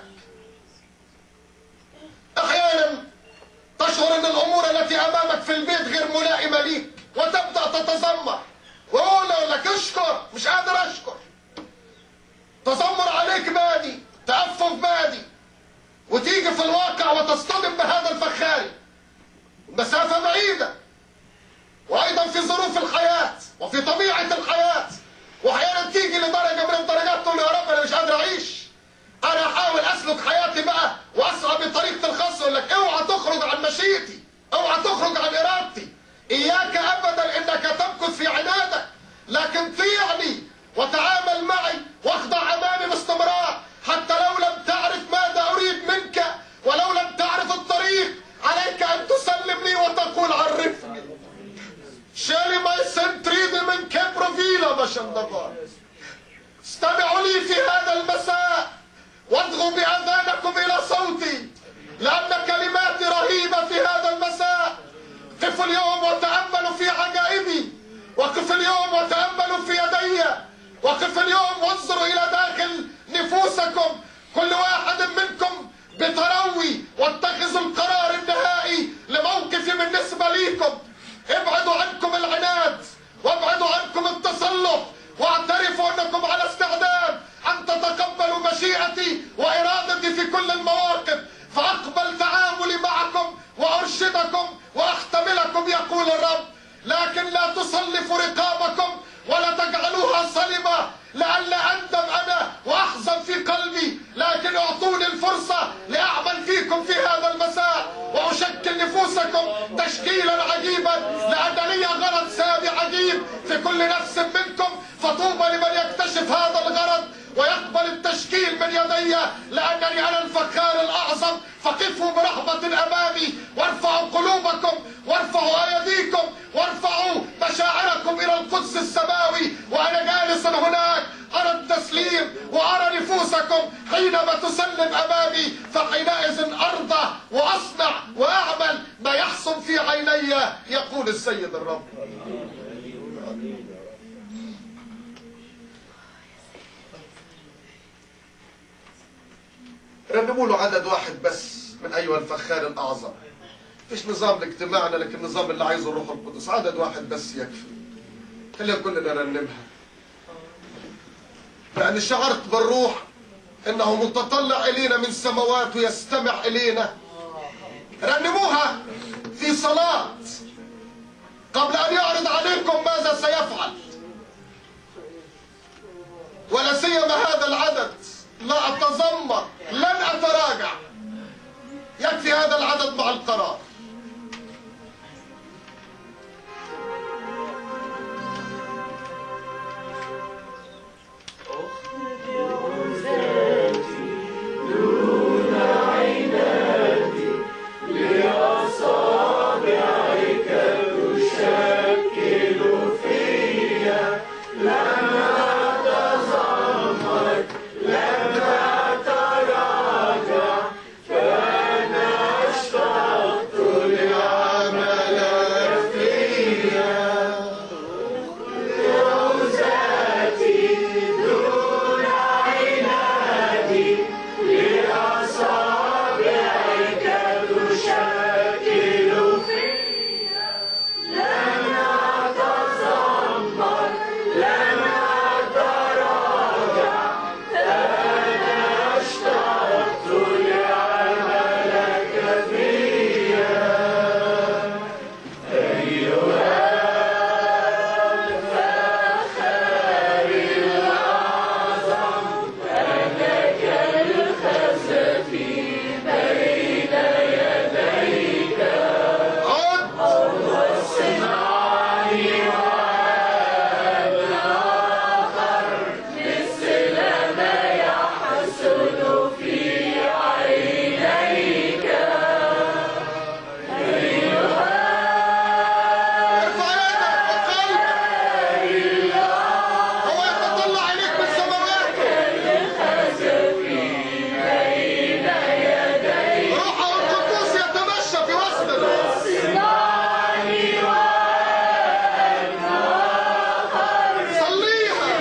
احيانا تشعر ان الامور التي امامك في البيت غير ملائمه ليك وتبدا تتذمر واقول لك اشكر مش قادر اشكر تذمر عليك مادي تأفف مادي وتيجي في الواقع وتصطدم بهذا الفخاري مسافة بعيدة وأيضا في ظروف الحياة وفي طبيعة الحياة وأحيانا تيجي لدرجة من الدرجات تقول يا رب أنا مش قادر أعيش انا احاول اسلك حياتي بقى واسعى بطريقتي الخاصه يقول لك اوعى تخرج عن مشيئتي اوعى تخرج عن ارادتي اياك ابدا انك تمكث في عنادك لكن طيعني وتعامل معي واخضع امامي باستمرار حتى لو لم تعرف ماذا اريد منك ولو لم تعرف الطريق عليك ان تسلم لي وتقول عرفني شالي ماي سنتريدي من كبروفيلا باشندفار استمعوا لي في هذا المساء واضغوا بأذانكم إلى صوتي لأن كلماتي رهيبة في هذا المساء قفوا اليوم وتأملوا في عجائبي وقف اليوم وتأملوا في يدي وقف اليوم وانظروا إلى داخل نفوسكم كل واحد منكم بتروي واتخذوا القرار النهائي لموقفي بالنسبة ليكم ابعدوا عنكم العناد وابعدوا عنكم التسلط واعترفوا انكم على استعداد ان تتقبلوا مشيئتي وارادتي في كل المواقف فاقبل تعاملي معكم وارشدكم واحتملكم يقول الرب لكن لا تصلفوا رقابكم ولا تجعلوها صلبه لئلا اندم انا واحزن في قلبي لكن اعطوني الفرصه لاعمل فيكم في هذا المساء واشكل نفوسكم تشكيلا عجيبا لان لي غرض سامي عجيب في لكل نفس منكم فطوبى لمن يكتشف هذا الغرض ويقبل التشكيل من يدي لأنني أنا الفخار الأعظم فقفوا برحمة أمامي وارفعوا قلوبكم وارفعوا أيديكم وارفعوا مشاعركم إلى القدس السماوي وأنا جالس هناك أرى التسليم وأرى نفوسكم حينما تسلم أمامي فحينئذ أرضى وأصنع وأعمل ما يحسن في عيني يقول السيد الرب رنموا له عدد واحد بس من أيها الفخار الأعظم مش نظام لاجتماعنا لكن نظام اللي عايزه الروح القدس عدد واحد بس يكفي خلينا كلنا نرنمها لأن شعرت بالروح إنه متطلع إلينا من سماوات ويستمع إلينا رنموها في صلاة قبل أن يعرض عليكم ماذا سيفعل ولا سيما هذا العدد لا أتذمر لن أتراجع يكفي هذا العدد مع القرار عد ارفع يدك وقلبك هو يتطلع اليك من سماواته روحه القدوس يتمشى في وسطنا صليها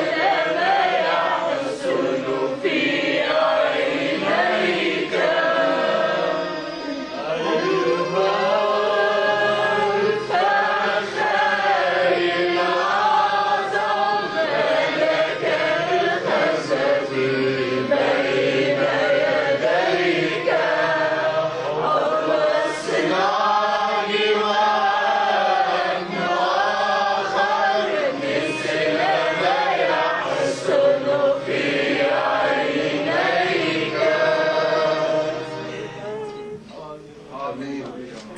آمين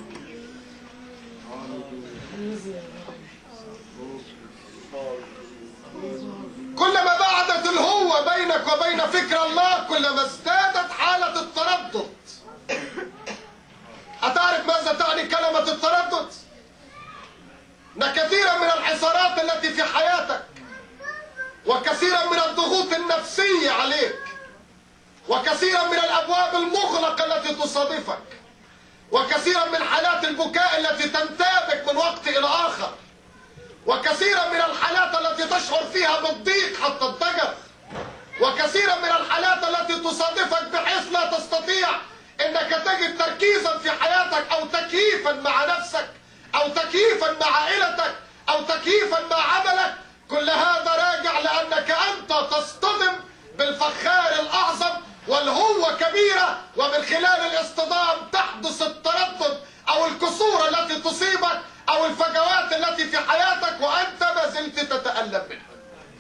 كلما بعدت الهوة بينك وبين فكر الله كلما ازدادت حالة التردد أتعرف ماذا تعني كلمة التردد؟ أن كثيرا من الحصارات التي في حياتك وكثيرا من الضغوط النفسية عليك وكثيرا من الأبواب المغلقة التي تصادفك وكثيرا من حالات البكاء التي تنتابك من وقت إلى آخر وكثيرا من الحالات التي تشعر فيها بالضيق حتى الضجر وكثيرا من الحالات التي تصادفك بحيث لا تستطيع انك تجد تركيزا في حياتك او تكييفا مع نفسك او تكييفا مع عائلتك او تكييفا مع عملك كل هذا راجع لانك انت تصطدم بالفخار الاعظم والهوة كبيرة ومن خلال الاصطدام تحدث التردد او الكسور التي تصيبك او الفجوات التي في حياتك وانت ما زلت تتألم منها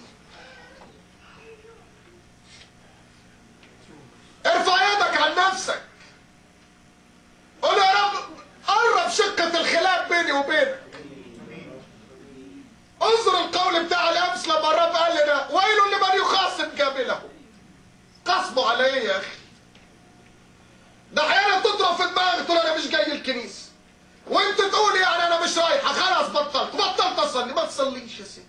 ارفع يدك عن نفسك قول يا رب قرب شقة الخلاف بيني وبينك انظر القول الاب قال لنا ويل لمن يخاصم كامله قصبوا على ايه يا اخي ده احيانا تضرب في دماغك تقول انا مش جاي الكنيسه وانت تقول يعني انا مش رايحه خلاص بطلت بطلت اصلي ما تصليش يا ستي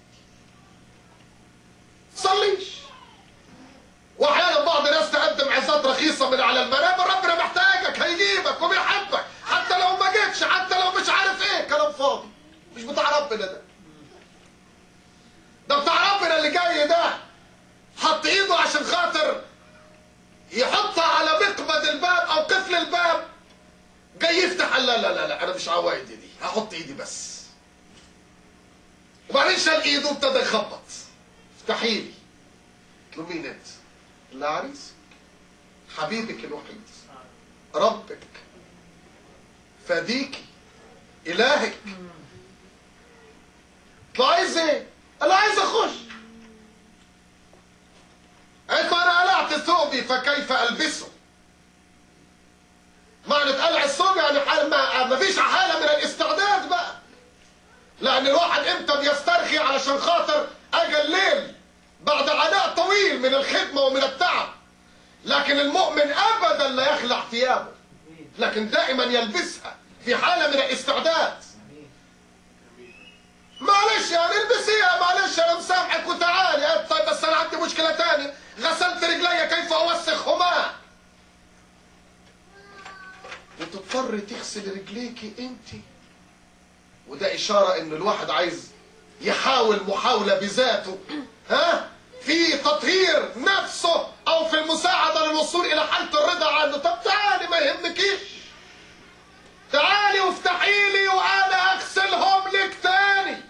صليش واحيانا بعض الناس تقدم عظات رخيصه من على المنابر ربنا محتاجك هيجيبك وبيحبك حتى لو ما جيتش حتى لو مش عارف ايه كلام فاضي مش بتاع ربنا ده ده بتاع ربنا اللي جاي ده حط ايده عشان خاطر يحطها على مقبض الباب او قفل الباب جاي يفتح لا لا لا لا انا مش عوايدي دي هحط ايدي بس وبعدين شال ايده وابتدى يخبط افتحي لي قلت له مين انت؟ قال لي عريس حبيبك الوحيد ربك فديكي الهك قلت له عايز ايه؟ قال لي عايز اخش قلت له انا قلعت ثوبي فكيف البسه؟ معنى قلع الثوب يعني حال ما, ما فيش حاله من الاستعداد بقى لان الواحد امتى بيسترخي علشان خاطر اجى الليل بعد عناء طويل من الخدمه ومن التعب لكن المؤمن ابدا لا يخلع ثيابه لكن دائما يلبسها في حاله من الاستعداد معلش يعني البسيها معلش انا مسامحك وتعالي قال طيب بس انا عندي مشكله تانية غسلت رجلي كيف اوسخهما وتضطر تغسل رجليكي انت وده اشاره ان الواحد عايز يحاول محاوله بذاته ها في تطهير نفسه او في المساعده للوصول الى حاله الرضا عنه طب تعالي ما يهمكيش تعالي وافتحي لي وانا اغسلهم لك تاني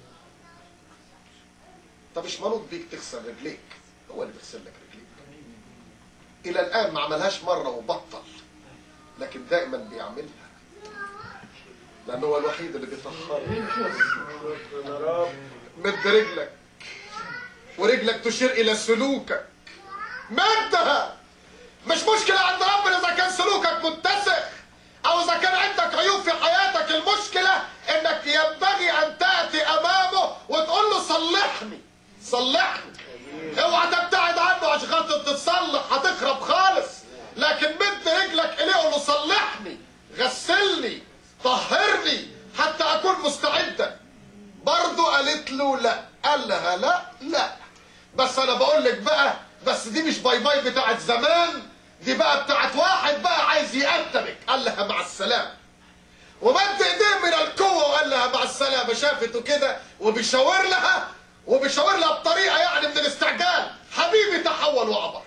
طب مش منوط بيك تغسل رجليك هو اللي بيغسل لك رجليك الى الان ما عملهاش مره وبطل لكن دائما بيعملها لانه هو الوحيد اللي بيطهرك يا رب مد رجلك ورجلك تشير الى سلوكك مدها مش مشكلة عند ربنا اذا كان سلوكك متسخ او اذا كان عندك عيوب في حياتك المشكلة انك ينبغي ان تأتي امامه وتقول له صلحني صلحني اوعى تبتعد عنه عشان خاطر تتصلح هتخرب خالص لكن مد رجلك اليه قول له صلحني غسلني طهرني حتى اكون مستعدا برضه قالت له لا قال لها لا لا بس انا بقول لك بقى بس دي مش باي باي بتاعت زمان دي بقى بتاعت واحد بقى عايز يقتلك قال لها مع السلامه ومد ايديه من القوه وقال لها مع السلامه شافته كده وبيشاور لها وبيشاور لها بطريقه يعني من الاستعجال حبيبي تحول وعبر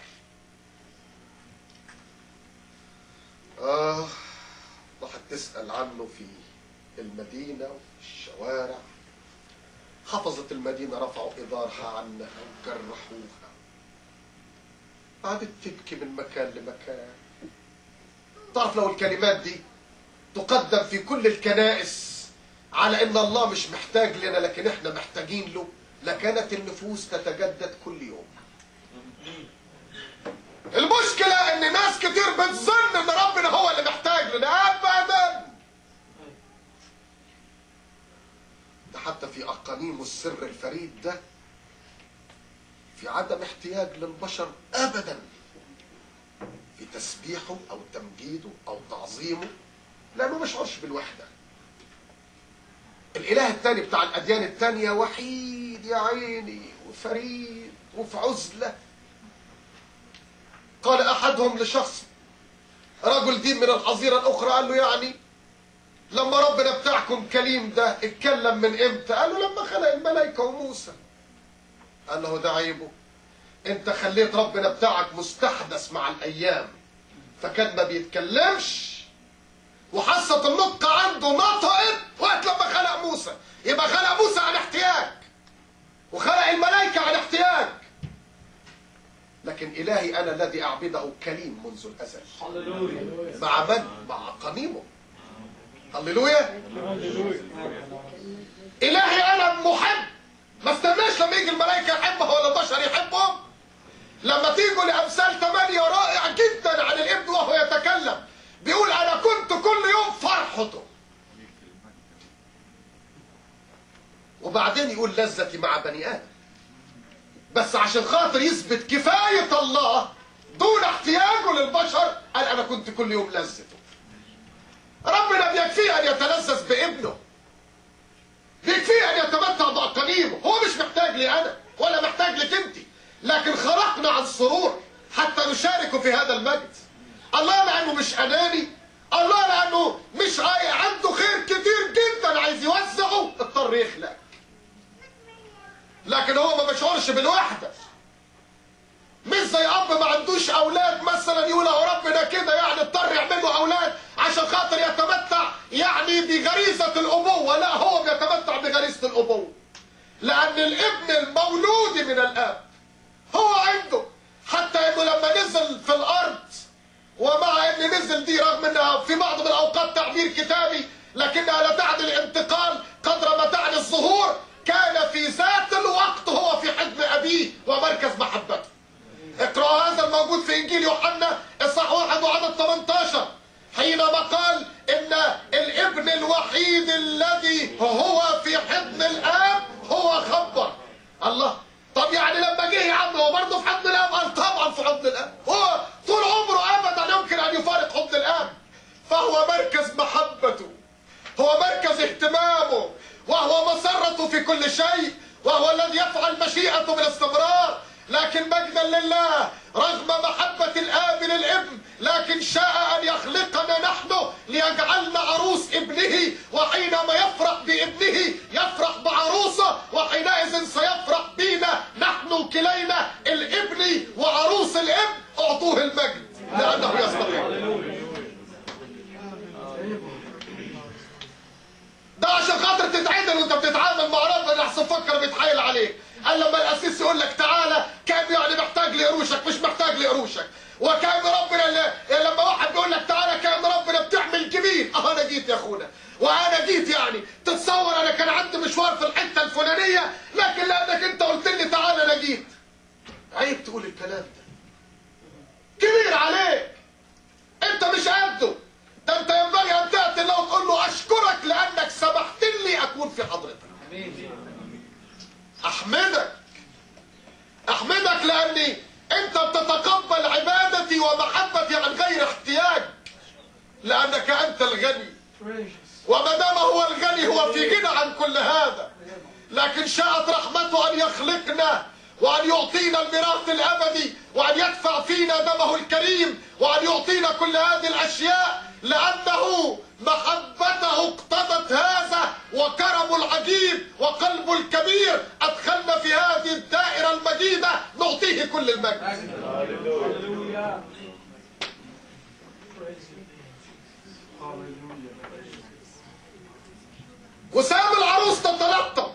اه راحت تسال عنه في المدينه وفي الشوارع حفظت المدينة رفعوا إدارها عنها وجرحوها قعدت تبكي من مكان لمكان تعرف لو الكلمات دي تقدم في كل الكنائس على ان الله مش محتاج لنا لكن احنا محتاجين له لكانت النفوس تتجدد كل يوم المشكلة ان ناس كتير بتظن ان ربنا هو اللي محتاج لنا ابدا ده حتى في أقانيم السر الفريد ده في عدم احتياج للبشر أبدا في تسبيحه أو تمجيده أو تعظيمه لأنه ما يشعرش بالوحدة الإله التاني بتاع الأديان التانية وحيد يا عيني وفريد وفي عزلة قال أحدهم لشخص رجل دين من الحظيرة الأخرى قال له يعني لما ربنا بتاعكم كليم ده اتكلم من امتى قال له لما خلق الملائكة وموسى قال له ده عيبه انت خليت ربنا بتاعك مستحدث مع الايام فكان ما بيتكلمش وحاسة النطق عنده نطقت وقت لما خلق موسى يبقى خلق موسى عن احتياج وخلق الملائكة عن احتياج لكن إلهي أنا الذي أعبده كليم منذ الأزل هللويا مع من؟ مع قنيمه هللويا إلهي أنا محب ما استناش لما يجي الملائكة يحبها ولا البشر يحبهم لما تيجوا لأمثال ثمانية رائع جدا عن الابن وهو يتكلم بيقول أنا كنت كل يوم فرحته وبعدين يقول لذتي مع بني آدم بس عشان خاطر يثبت كفاية الله دون احتياجه للبشر قال أنا كنت كل يوم لذته ربنا بيكفيه أن يتلذذ بابنه بيكفيه أن يتمتع بأقانيمه هو مش محتاج لي أنا ولا محتاج لك أنت لكن خلقنا عن سرور حتى نشارك في هذا المجد الله لأنه مش أناني الله لأنه مش عاي- عنده خير كتير جدا عايز يوزعه اضطر يخلق لكن هو ما بيشعرش بالوحدة مش زي اب ما عندوش اولاد مثلا يقول اهو ربنا كده يعني اضطر يعمل له اولاد عشان خاطر يتمتع يعني بغريزه الابوه لا هو بيتمتع بغريزه الابوه لان الابن المولود من الاب هو عنده حتى انه لما نزل في الارض ومع ان نزل دي رغم انها في بعض من الاوقات تعبير كتابي لكنها لا تعني الانتقال قدر ما تعني الظهور كان في ذات الوقت هو في حضن ابيه ومركز محبته اقرأوا هذا الموجود في انجيل يوحنا اصحاح واحد وعدد 18 حينما قال ان الابن الوحيد الذي هو في حضن الاب هو خبر الله طب يعني لما جه يا عم هو برضه في حضن الاب قال طبعا في حضن الاب هو طول عمره ابدا يمكن ان يفارق حضن الاب فهو مركز محبته هو مركز اهتمامه وهو مسرته في كل شيء وهو الذي يفعل مشيئته بالاستمرار لكن مجدا لله رغم محبة الآب للابن لكن شاء أن يخلقنا نحن ليجعلنا عروس ابنه وحينما يفرح بابنه يفرح بعروسه وحينئذ سيفرح بنا نحن كلينا الابن وعروس الابن أعطوه المجد لأنه يستطيع ده عشان خاطر تتعدل وانت بتتعامل مع ربنا احسن فكر بيتحايل عليك قال لما الاسيس يقول لك تعالى كان يعني محتاج لقروشك مش محتاج لقروشك وكان ربنا اللي لما واحد بيقول لك تعالى كان ربنا بتعمل جميل اه انا جيت يا اخونا وانا جيت يعني تتصور انا كان عندي مشوار في الحته الفلانيه لكن لانك انت قلت لي تعالى انا جيت عيب تقول الكلام ده كبير عليك انت مش قده ده انت ينبغي ان تاتي له وتقول له اشكرك لانك سمحت لي اكون في حضرتك احمدك احمدك لاني انت بتتقبل عبادتي ومحبتي عن غير احتياج لانك انت الغني وما دام هو الغني هو في غنى عن كل هذا لكن شاءت رحمته ان يخلقنا وان يعطينا الميراث الابدي وان يدفع فينا دمه الكريم وان يعطينا كل هذه الاشياء لانه محبته اقتضت هذا وكرمه العجيب وقلبه الكبير ادخلنا في هذه الدائره المجيده نعطيه كل المجد وساب العروس تتلطم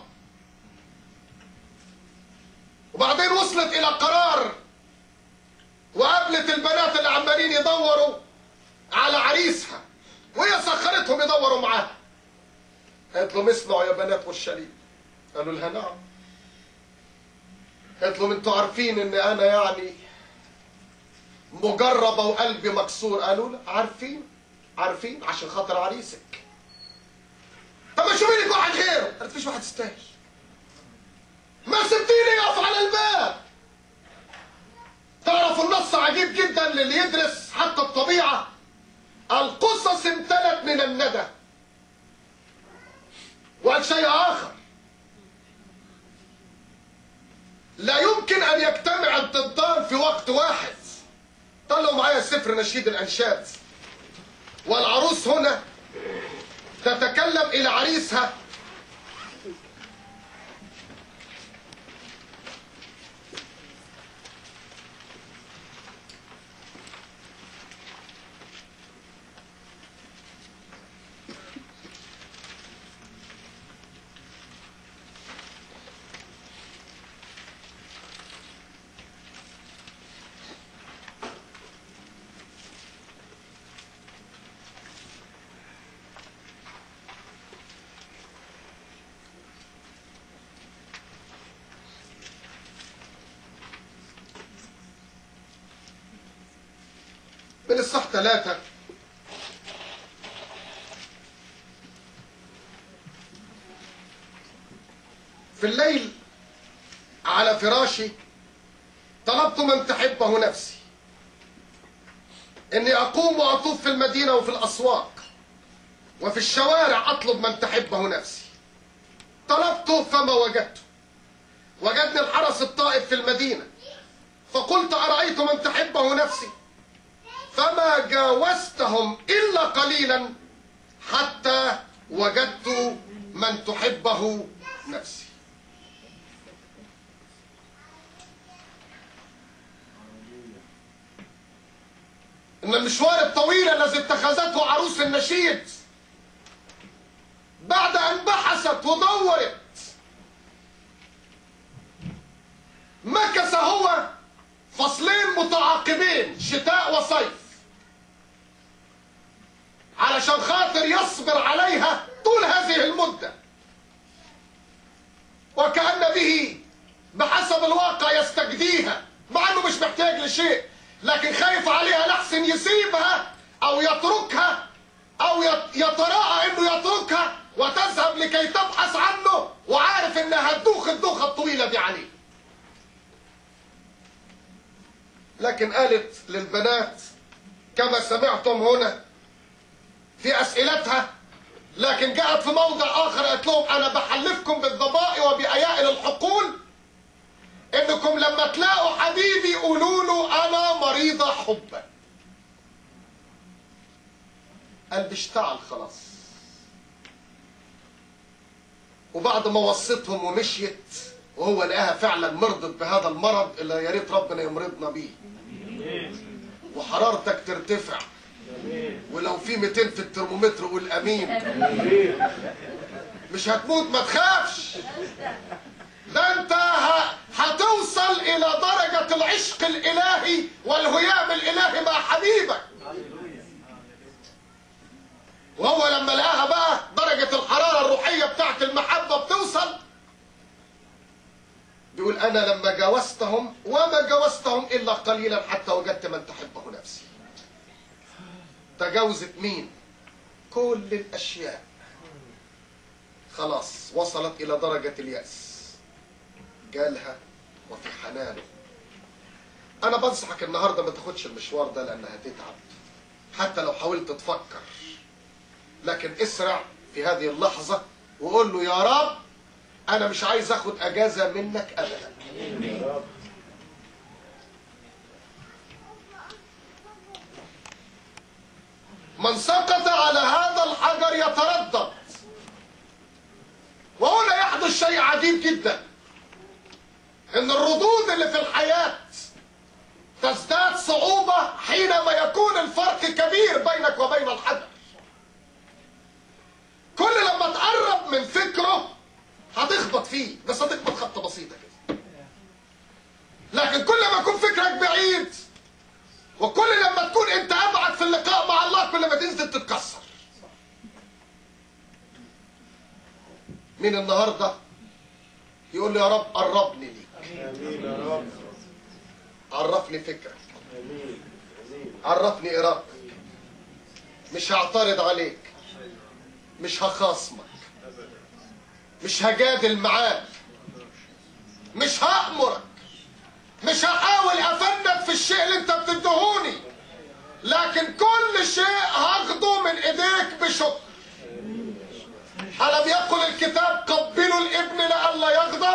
وبعدين وصلت الى قرار وقابلت البنات اللي عمالين يدوروا على عريسها وهي سخرتهم يدوروا معاها قالت لهم اسمعوا يا بنات والشريك قالوا لها نعم قالت لهم انتوا عارفين ان انا يعني مجربة وقلبي مكسور قالوا لا عارفين عارفين عشان خاطر عريسك طب ما شوفي لك واحد غيره قالت فيش واحد يستاهل ما سبتيني يقف على الباب تعرف النص عجيب جدا للي يدرس حتى الطبيعة القصص امتلت من الندى وقال شيء آخر لا يمكن أن يجتمع الضدان في وقت واحد طلعوا معايا سفر نشيد الأنشاد والعروس هنا تتكلم إلى عريسها من الصح ثلاثة في الليل على فراشي طلبت من تحبه نفسي اني اقوم واطوف في المدينه وفي الاسواق وفي الشوارع اطلب من تحبه نفسي طلبته فما وجدته وجدني الحرس الطائف في المدينه فقلت ارايت من تحبه نفسي فما جاوزتهم الا قليلا حتى وجدت من تحبه نفسي ان المشوار الطويل الذي اتخذته عروس النشيد بعد ان بحثت ودورت مكث هو فصلين متعاقبين شتاء وصيف علشان خاطر يصبر عليها طول هذه المدة وكأن به بحسب الواقع يستجديها مع انه مش محتاج لشيء لكن خايف عليها لحسن يسيبها او يتركها او يت- يتراءى انه يتركها وتذهب لكي تبحث عنه وعارف انها هتدوخ الدوخه الطويله دي عليه لكن قالت للبنات كما سمعتم هنا في اسئلتها لكن جاءت في موضع اخر قالت لهم انا بحلفكم بالضبائع وبايائل الحقول انكم لما تلاقوا حبيبي قولوا له انا مريضه حبا قلبي اشتعل خلاص وبعد ما وصيتهم ومشيت وهو لقاها فعلا مرضت بهذا المرض اللي يا ريت ربنا يمرضنا بيه وحرارتك ترتفع ولو في 200 في الترمومتر قول امين مش هتموت ما تخافش ده انت ه- هتوصل الى درجة العشق الالهي والهيام الالهي مع حبيبك وهو لما لقاها بقى درجة الحرارة الروحية بتاعت المحبة بتوصل بيقول انا لما جاوزتهم وما جاوزتهم الا قليلا حتى وجدت من تحبه نفسي تجاوزت مين كل الاشياء خلاص وصلت الى درجة اليأس جالها وفي حنانه انا بنصحك النهارده ما تاخدش المشوار ده لان هتتعب حتى لو حاولت تفكر لكن اسرع في هذه اللحظة وقول له يا رب انا مش عايز اخد اجازة منك ابدا من سقط على هذا الحجر يتردد وهنا يحدث شيء عجيب جدا ان الردود اللي في الحياة تزداد صعوبة حينما يكون الفرق كبير بينك وبين الحجر كل لما تقرب من فكره هتخبط فيه بس هتخبط خبطة بسيطة كده لكن كل ما يكون فكرك بعيد وكل لما تكون انت ابعد في اللقاء مع الله كل ما تنزل تتكسر مين النهارده يقول لي يا رب قربني ليك امين يا رب عرفني فكرك امين امين عرفني ارادتك مش هعترض عليك مش هخاصمك مش هجادل معاك مش هأمرك مش هحاول افند في الشيء اللي انت بتدهوني لكن كل شيء هاخده من ايديك بشكر ألم يقل الكتاب قبلوا الابن لئلا يغضب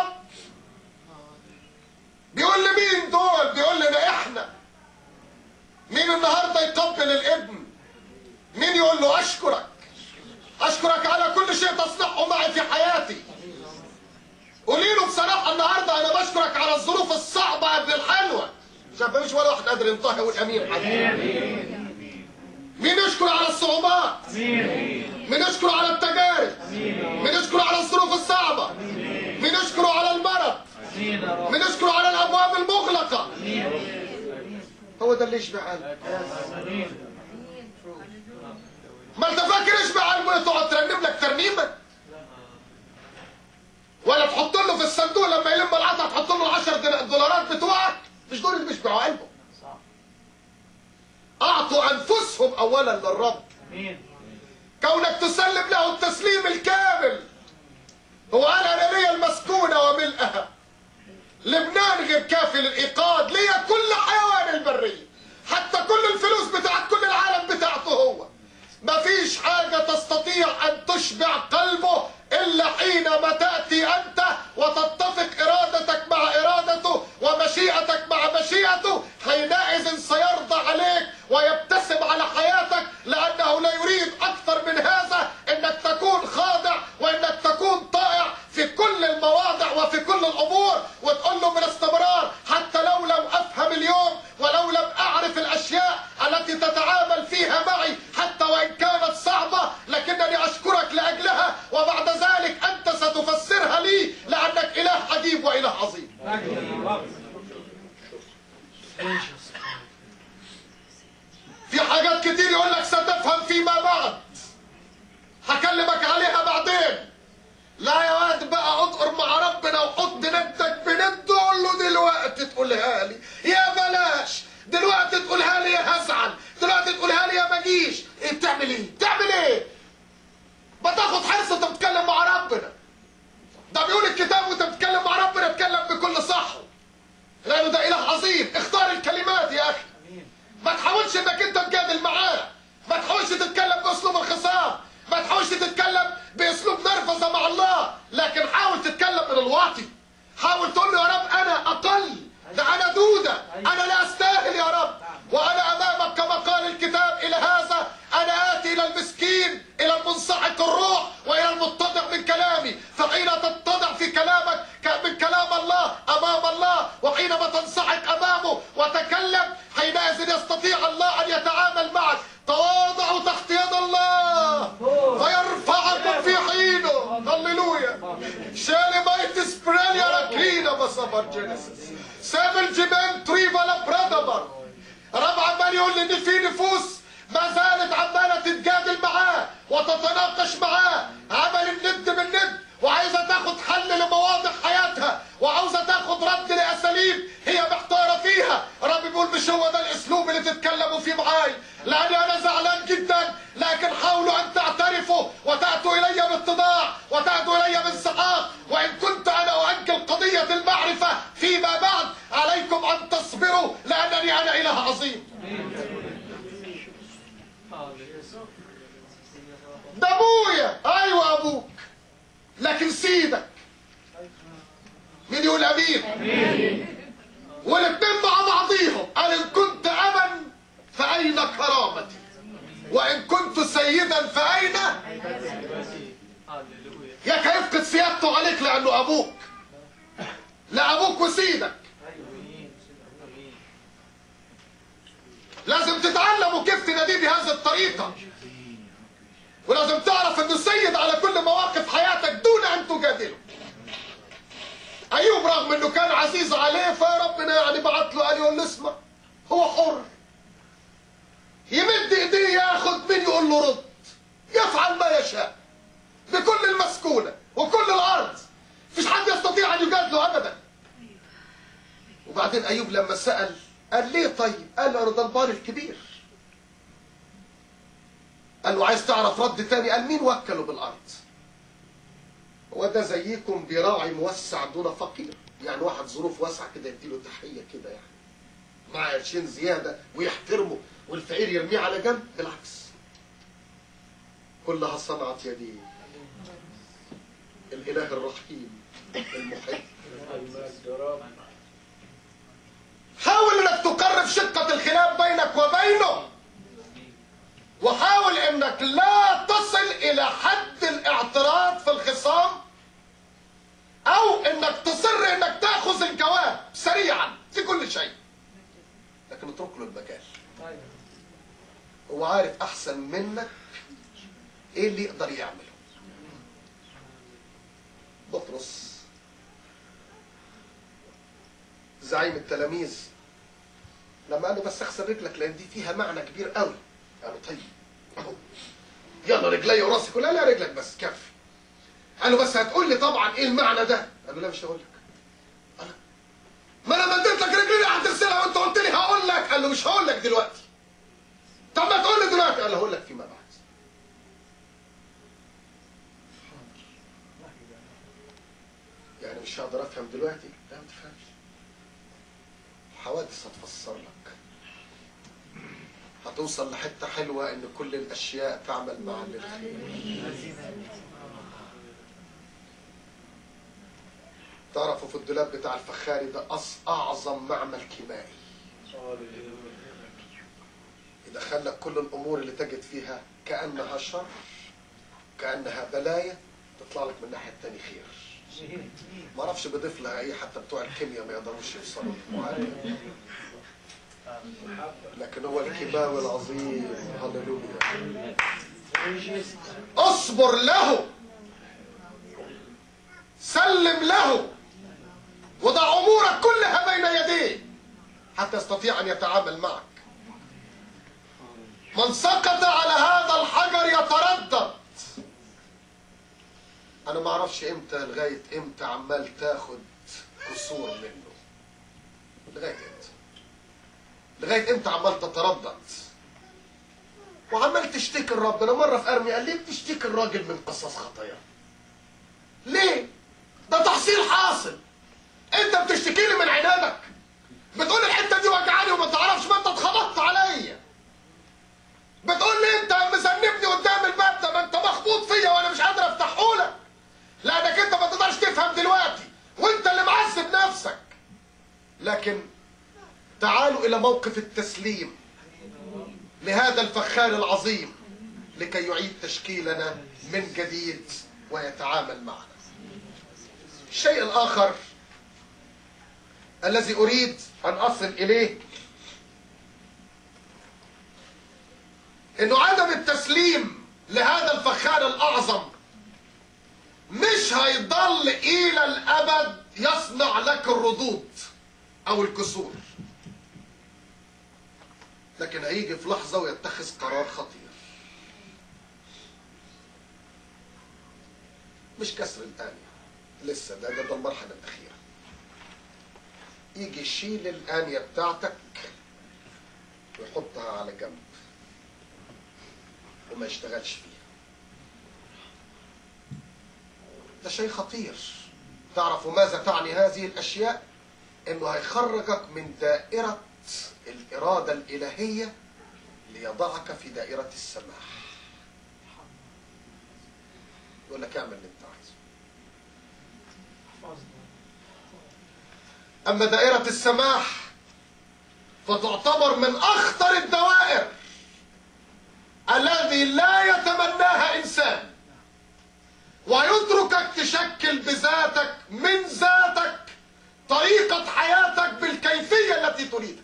بيقول لي مين دول بيقول لنا احنا مين النهارده يقبل الابن مين يقول له اشكرك اشكرك على كل شيء تصنعه معي في حياتي قولي له بصراحه النهارده انا بشكرك على الظروف الصعبه قبل الحلوه شايف مفيش ولا واحد قادر ينطهي يقول امين حبيبي مين يشكر على الصعوبات مين يشكر على التجارب مين يشكر على الظروف الصعبه مين يشكر على المرض مين يشكر على الابواب المغلقه هو ده اللي يشبع قلبك ما انت فاكر يشبع قلبه تقعد ترنم لك ترنيمه ولا تحط له في الصندوق لما يلم العطا تحط له العشر دل- دولارات بتوعك مش دول اللي بيشبعوا قلبه اعطوا انفسهم اولا للرب كونك تسلم له التسليم الكامل هو قال انا لي المسكونه وملئها لبنان غير كافي للايقاد لي حينما تأتي أنت وتتفق إرادتك مع إرادته ومشيئتك مع مشيئته حينئذ سيرضى عليك ويبتسم على حياتك لأنه لا يريد أكثر من هذا أنك تكون خاضع وأنك تكون طائع في كل المواضع وفي كل الأمور وتقول له بالاستمرار حتى لو لم أفهم اليوم ولو لم أعرف الأشياء التي تتعامل فيها معي حتى وإن كانت صعبة لكنني أشكرك لأجلها وبعد ذلك أنت ستفسرها لي لأنك إله عجيب وإله عظيم في حاجات كتير يقول لك ستفهم فيما بعد هكلمك عليها بعدين لا يا واد بقى اطقر مع ربنا وحط ندك بند قول له دلوقتي تقولها لي يا بلاش دلوقتي تقولها لي يا هزعل دلوقتي تقولها لي يا ما اجيش ايه بتعمل ايه بتعمل ايه بتاخد حرص انت بتتكلم مع ربنا ده بيقول الكتاب وانت بتتكلم مع ربنا اتكلم بكل صحو لانه ده اله عظيم اختار الكلمات يا اخي ما تحاولش انك انت تجادل معاه ما تحاولش تتكلم باسلوب الخصام ما تحاولش تتكلم باسلوب نرفزه مع الله لكن حاول تتكلم من الواطي حاول تقول له يا رب انا اقل ده انا دوده انا لا استاهل يا رب وانا امامك كما قال الكتاب الى هذا انا اتي الى المسكين الى المنصعق الروح والى المتضع من كلامي فحين تتضع في كلامك ك- من كلام الله امام الله وحينما تنصعق امامه وتكلم حينئذ يستطيع الله ان يتعامل معك تواضعوا تحت يد الله فيرفعكم في حينه هللويا شالي مايت سبريليا راكينا بصبر جينيسيس ساب الجبال تريبا لبرادبر رب عمال يقول لي ان في نفوس ما زالت عماله تتجادل معاه وتتناقش معاه عمل الند بالند وعايزه تاخد حل لمواضع حياتها وعاوزه تاخد رد لاساليب هي محتاره فيها رب بيقول مش هو ده الاسلوب اللي تتكلموا فيه معاي لاني انا زعلان جدا لكن حاولوا ان تعترفوا وتاتوا الي باتضاع وتاتوا الي بانسحاق وان كنت انا اؤجل قضيه المعرفه فيما بعد عليكم ان تصبروا لانني انا اله عظيم ده ابويا ايوه ابوك لكن سيدك مين يقول امين والاثنين مع بعضيهم قال ان كنت ابا فاين كرامتي وان كنت سيدا فاين ياك يفقد سيادته عليك لانه ابوك لا ابوك وسيدك لازم تتعلموا كيف تناديه بهذه الطريقه ولازم تعرف انه سيد على كل مواقف حياتك دون ان تجادله ايوب رغم انه كان عزيز عليه فربنا يعني بعت له قال يقول له اسمع هو حر يمد ايديه ياخد مين يقول له رد يفعل ما يشاء بكل المسكونه وكل الارض مفيش حد يستطيع ان يجادله ابدا وبعدين ايوب لما سال قال ليه طيب قال له انا ده البار الكبير قال له عايز تعرف رد تاني قال مين وكله بالارض هو ده زيكم براعي موسع دون فقير يعني واحد ظروف واسعه كده يديله تحيه كده يعني مع قرشين زياده ويحترمه والفقير يرميه على جنب بالعكس كلها صنعت يدي الاله الرحيم المحب حاول انك تقرب شقه الخلاف بينك وبينه وحاول انك لا تصل الى حد الاعتراض في الخصام او انك تصر انك تاخذ الجواب سريعا في كل شيء لكن اترك له المجال هو عارف احسن منك ايه اللي يقدر يعمله بطرس زعيم التلاميذ لما قال له بس اغسل رجلك لان دي فيها معنى كبير قوي قالوا طيب اهو يلا رجلي وراسي كلها لا رجلك بس كفي قال له بس هتقول لي طبعا ايه المعنى ده قال له لا مش هقول لك قال له، ما انا مديت لك رجلي هتغسلها وانت قلت لي هقول لك قال له مش هقول لك دلوقتي طب ما تقول لي دلوقتي قال له هقول لك فيما بعد يعني مش هقدر افهم دلوقتي لا ما تفهمش حوادث هتفسر لك هتوصل لحته حلوه ان كل الاشياء تعمل معا للخير تعرفوا في الدولاب بتاع الفخاري ده أص- اعظم معمل كيميائي يدخل لك كل الامور اللي تجد فيها كانها شر كانها بلايا تطلع لك من الناحيه الثانيه خير ما اعرفش بضيف لها ايه حتى بتوع الكيمياء ما يقدروش يوصلوا للمعادله لكن هو الكيماوي العظيم هللويا اصبر له سلم له وضع امورك كلها بين يديه حتى يستطيع ان يتعامل معك من سقط على هذا الحجر يتردد انا ما اعرفش امتى لغايه امتى عمال تاخد كسور منه لغايه امتى لغايه امتى عمال تتردد وعمال تشتكي لربنا مره في ارمي قال ليه بتشتكي الراجل من قصص خطاياه ليه ده تحصيل حاصل انت بتشتكي لي من عنادك بتقول الحته دي وجعاني وما تعرفش ما انت اتخبطت عليا بتقول لي انت مذنبني قدام الباب ده ما انت مخبوط فيا وانا مش قادر افتحه لك لانك انت ما تقدرش تفهم دلوقتي وانت اللي معذب نفسك لكن تعالوا الى موقف التسليم لهذا الفخار العظيم لكي يعيد تشكيلنا من جديد ويتعامل معنا الشيء الاخر الذي اريد ان اصل اليه انه عدم التسليم لهذا الفخار الاعظم مش هيضل الى الابد يصنع لك الردود او الكسور لكن هيجي في لحظة ويتخذ قرار خطير مش كسر الآنية لسه ده ده, ده المرحلة الأخيرة يجي يشيل الآنية بتاعتك ويحطها على جنب وما يشتغلش فيها ده شيء خطير تعرفوا ماذا تعني هذه الأشياء إنه هيخرجك من دائرة الإرادة الإلهية ليضعك في دائرة السماح يقول لك اعمل اللي انت عايزه أما دائرة السماح فتعتبر من أخطر الدوائر الذي لا يتمناها إنسان ويتركك تشكل بذاتك من ذاتك طريقة حياتك بالكيفية التي تريدها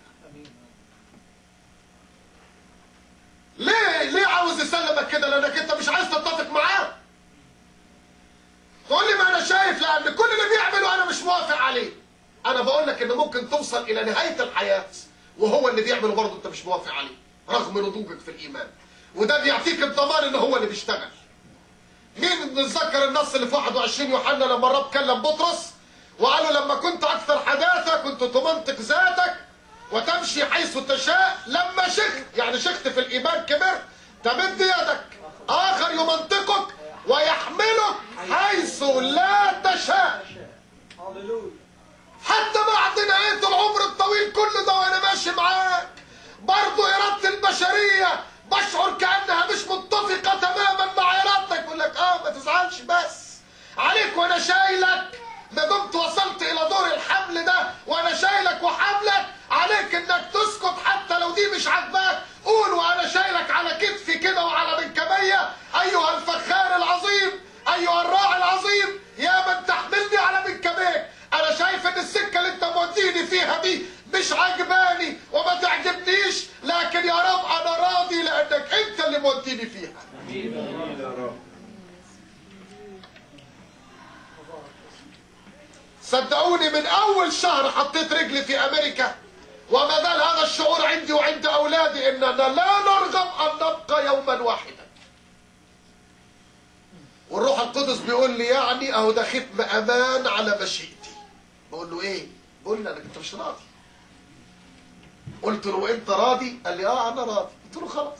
ليه ليه عاوز يسلمك كده لانك انت مش عايز تتفق معاه تقول لي ما انا شايف لان كل اللي بيعمله انا مش موافق عليه انا بقول لك ان ممكن توصل الى نهايه الحياه وهو اللي بيعمله برضه انت مش موافق عليه رغم نضوجك في الايمان وده بيعطيك الضمان ان هو اللي بيشتغل مين نتذكر النص اللي في 21 يوحنا لما الرب كلم بطرس وقال له لما كنت اكثر حداثه كنت تمنطق ذاتك وتمشي حيث تشاء لما شخت يعني شخت في الايمان كبرت تمد يدك اخر يمنطقك ويحملك حيث لا تشاء حتى بعد نهاية العمر الطويل كل ده وانا ماشي معاك برضو ارادة البشرية بشعر كأنها مش متفقة تماما مع ارادتك يقول لك اه ما تزعلش بس عليك وانا شايلك ما دمت وصلت الى دور الحمل ده وانا شايلك وحملك عليك انك تسكت حتى لو دي مش عاجباك قول وانا شايلك على كتفي كده وعلى منكبية ايها الفخار العظيم ايها الراعي العظيم يا من تحملني على منكبيك انا شايف ان السكة اللي انت موديني فيها دي مش عاجباني وما تعجبنيش لكن يا رب انا راضي لانك انت اللي موديني فيها صدقوني من اول شهر حطيت رجلي في امريكا وما زال هذا الشعور عندي وعند اولادي اننا لا نرغب ان نبقى يوما واحدا والروح القدس بيقول لي يعني اهو ده ختم امان على مشيئتي بقول له ايه بقول لي انا انت مش راضي قلت له انت راضي قال لي اه انا راضي قلت له خلاص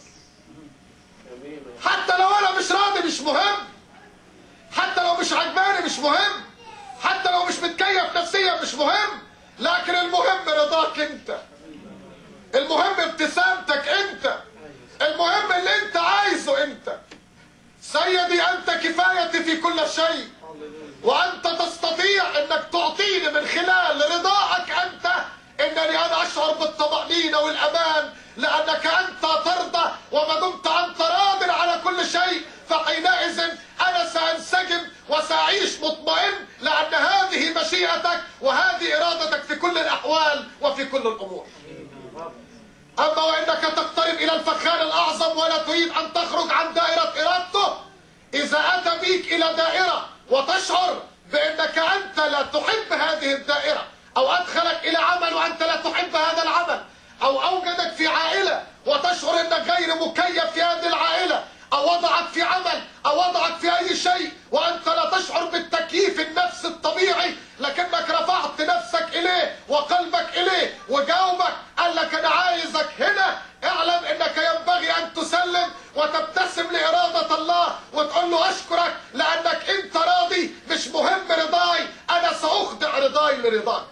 حتى لو انا مش راضي مش مهم حتى لو مش عجباني مش مهم حتى لو مش متكيف نفسيا مش مهم لكن المهم رضاك انت المهم ابتسامتك انت المهم اللي انت عايزه انت سيدي انت كفايتي في كل شيء وانت تستطيع تستطيع انك تعطيني من خلال رضاك انت انني انا اشعر بالطمأنينة والامان لانك انت ترضى وما دمت انت راض على كل شيء فحينئذ انا سانسجم وساعيش مطمئن لان هذه مشيئتك وهذه ارادتك في كل الاحوال وفي كل الامور اما وانك تقترب الى الفخار الاعظم ولا تريد ان تخرج عن دائرة ارادته اذا اتى بيك الى دائرة وتشعر بانك انت لا تحب هذه الدائرة او ادخلك الى عمل وانت لا تحب هذا العمل او اوجدك في عائلة وتشعر انك غير مكيف في هذه العائلة او وضعك في عمل او وضعك في اي شيء وانت لا تشعر بالتكييف النفسي الطبيعي لكنك رفعت نفسك اليه وقلبك اليه وجاوبك قال لك انا عايزك هنا اعلم انك ينبغي ان تسلم وتبتسم لارادة الله وتقول له اشكرك لانك انت راضي مش مهم رضاي انا ساخضع رضاي لرضاك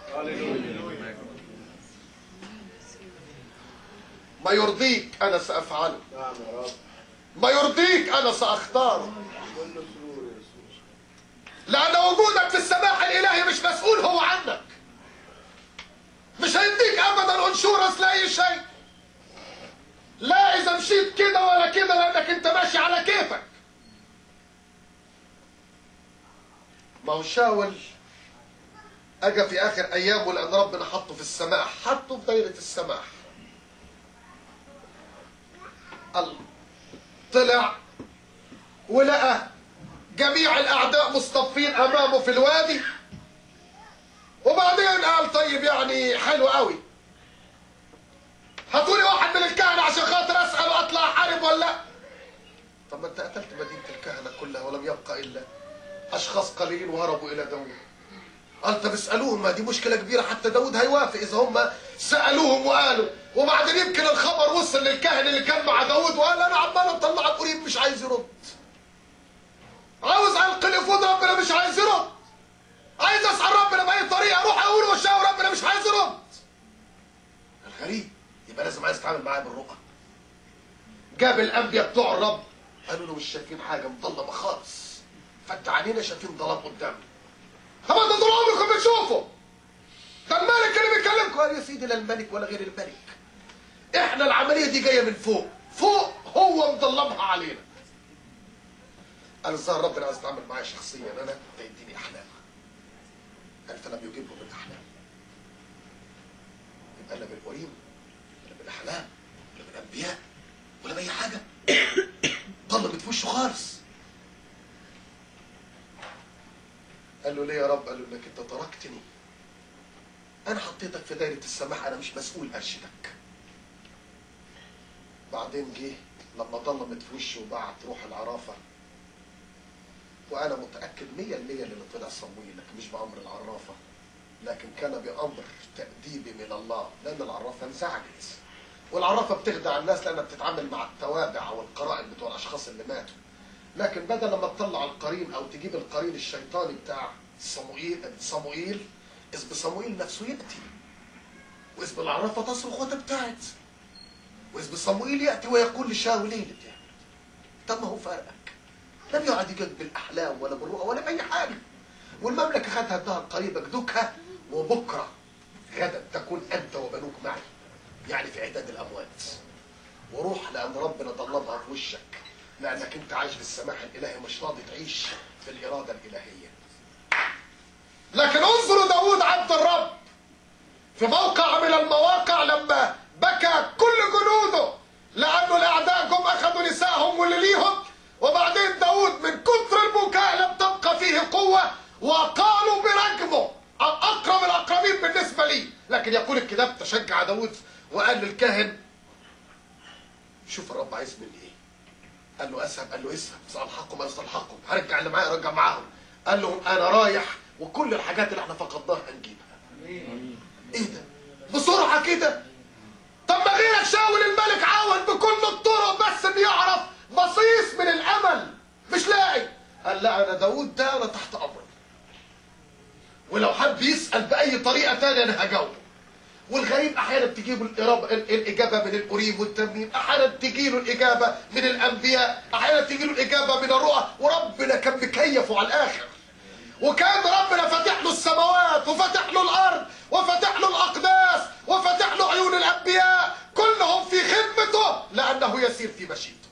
ما يرضيك انا سافعله نعم يا رب ما يرضيك انا ساختاره كل سرور يا يسوع لأن وجودك في السماح الإلهي مش مسؤول هو عنك مش هيديك أبدا انشورس لأي شيء لا إذا مشيت كده ولا كده لأنك أنت ماشي على كيفك ما هو شاول أجا في آخر أيامه لأن ربنا حطه في السماح حطه في دايرة السماح الله طلع ولقى جميع الاعداء مصطفين امامه في الوادي وبعدين قال طيب يعني حلو قوي هاتولي واحد من الكهنة عشان خاطر اسأل واطلع احارب ولا لا طب ما انت قتلت مدينة الكهنة كلها ولم يبقى الا اشخاص قليلين وهربوا الى داود قال طب اسألوهم ما دي مشكلة كبيرة حتى داود هيوافق اذا هم سألوهم وقالوا وبعدين يمكن الخبر وصل للكاهن اللي كان مع داود وقال انا عمال اطلع قريب مش عايز يرد عاوز القي يفوض ربنا مش عايز يرد عايز اسال ربنا باي طريقه اروح اقول واشاور ربنا مش عايز يرد الغريب يبقى لازم عايز اتعامل معاه بالرؤى جاب الانبياء بتوع الرب قالوا له مش شايفين حاجه مظلمه خالص فتح عينينا شايفين ظلام قدامنا طب انتوا طول عمركم بتشوفوا ده الملك اللي بيكلمكم قال يا سيدي لا الملك ولا غير الملك احنا العمليه دي جايه من فوق فوق هو مظلمها علينا قال الظاهر ربنا عايز يتعامل معايا شخصيا انا فيديني احلام قال فلم يجيبه بالاحلام يبقى لا بالوريم ولا بالاحلام ولا بالانبياء ولا باي حاجه ضلمت في وشه خالص قال له ليه يا رب قال له انك انت تركتني انا حطيتك في دايره السماح انا مش مسؤول ارشدك بعدين جه لما ضلمت في وشه وبعت روح العرافه وانا متاكد 100% اللي طلع صمويل لكن مش بامر العرافه لكن كان بامر تاديبي من الله لان العرافه انزعجت والعرافه بتخدع الناس لانها بتتعامل مع التوابع او القرائن بتوع الاشخاص اللي ماتوا لكن بدل لما تطلع القرين او تجيب القرين الشيطاني بتاع صموئيل صموئيل اذ بصموئيل نفسه ياتي واذ بالعرافه تصرخ وتبتعد واذ بصموئيل ياتي ويقول لشاول ليه اللي بتعمل طب ما هو فارقك لم يعد يجيك بالاحلام ولا بالرؤى ولا باي حاجه والمملكه خدها ادها قريبك دوكها وبكره غدا تكون انت وبنوك معي يعني في عداد الاموات وروح لان ربنا ضلمها في وشك لانك انت عايش في السماح الالهي مش راضي تعيش في الاراده الالهيه لكن انظروا داود عبد الرب في موقع من المواقع لما بكى كل جنوده لانه الاعداء جم اخذوا نسائهم واللي ليهم وبعدين داود من كتر البكاء لم تبقى فيه قوة وقالوا برجمه أقرب الأقربين بالنسبة لي لكن يقول الكتاب تشجع داود وقال للكاهن شوف الرب عايز مني ايه قال له اذهب قال له اذهب سألحقهم سألحقهم هرجع اللي معايا ارجع معاهم قال لهم انا رايح وكل الحاجات اللي احنا فقدناها هنجيبها ايه ده بسرعة كده طب ما غيرك شاول الملك عاود بكل الطرق بس انه يعرف بصيص من الامل مش لاقي قال لا انا داود ده انا تحت امرك ولو حد يسال باي طريقه تانية انا هجاوبه والغريب احيانا بتجيبه الإراب- ال- الاجابه من الاريم والتميم احيانا تجيله الاجابه من الانبياء احيانا تجيله الاجابه من الرؤى وربنا كان مكيفه على الاخر وكان ربنا فاتح له السماوات وفتح له الارض وفتح له الاقداس وفتح له عيون الانبياء كلهم في خدمته لانه يسير في مشيئته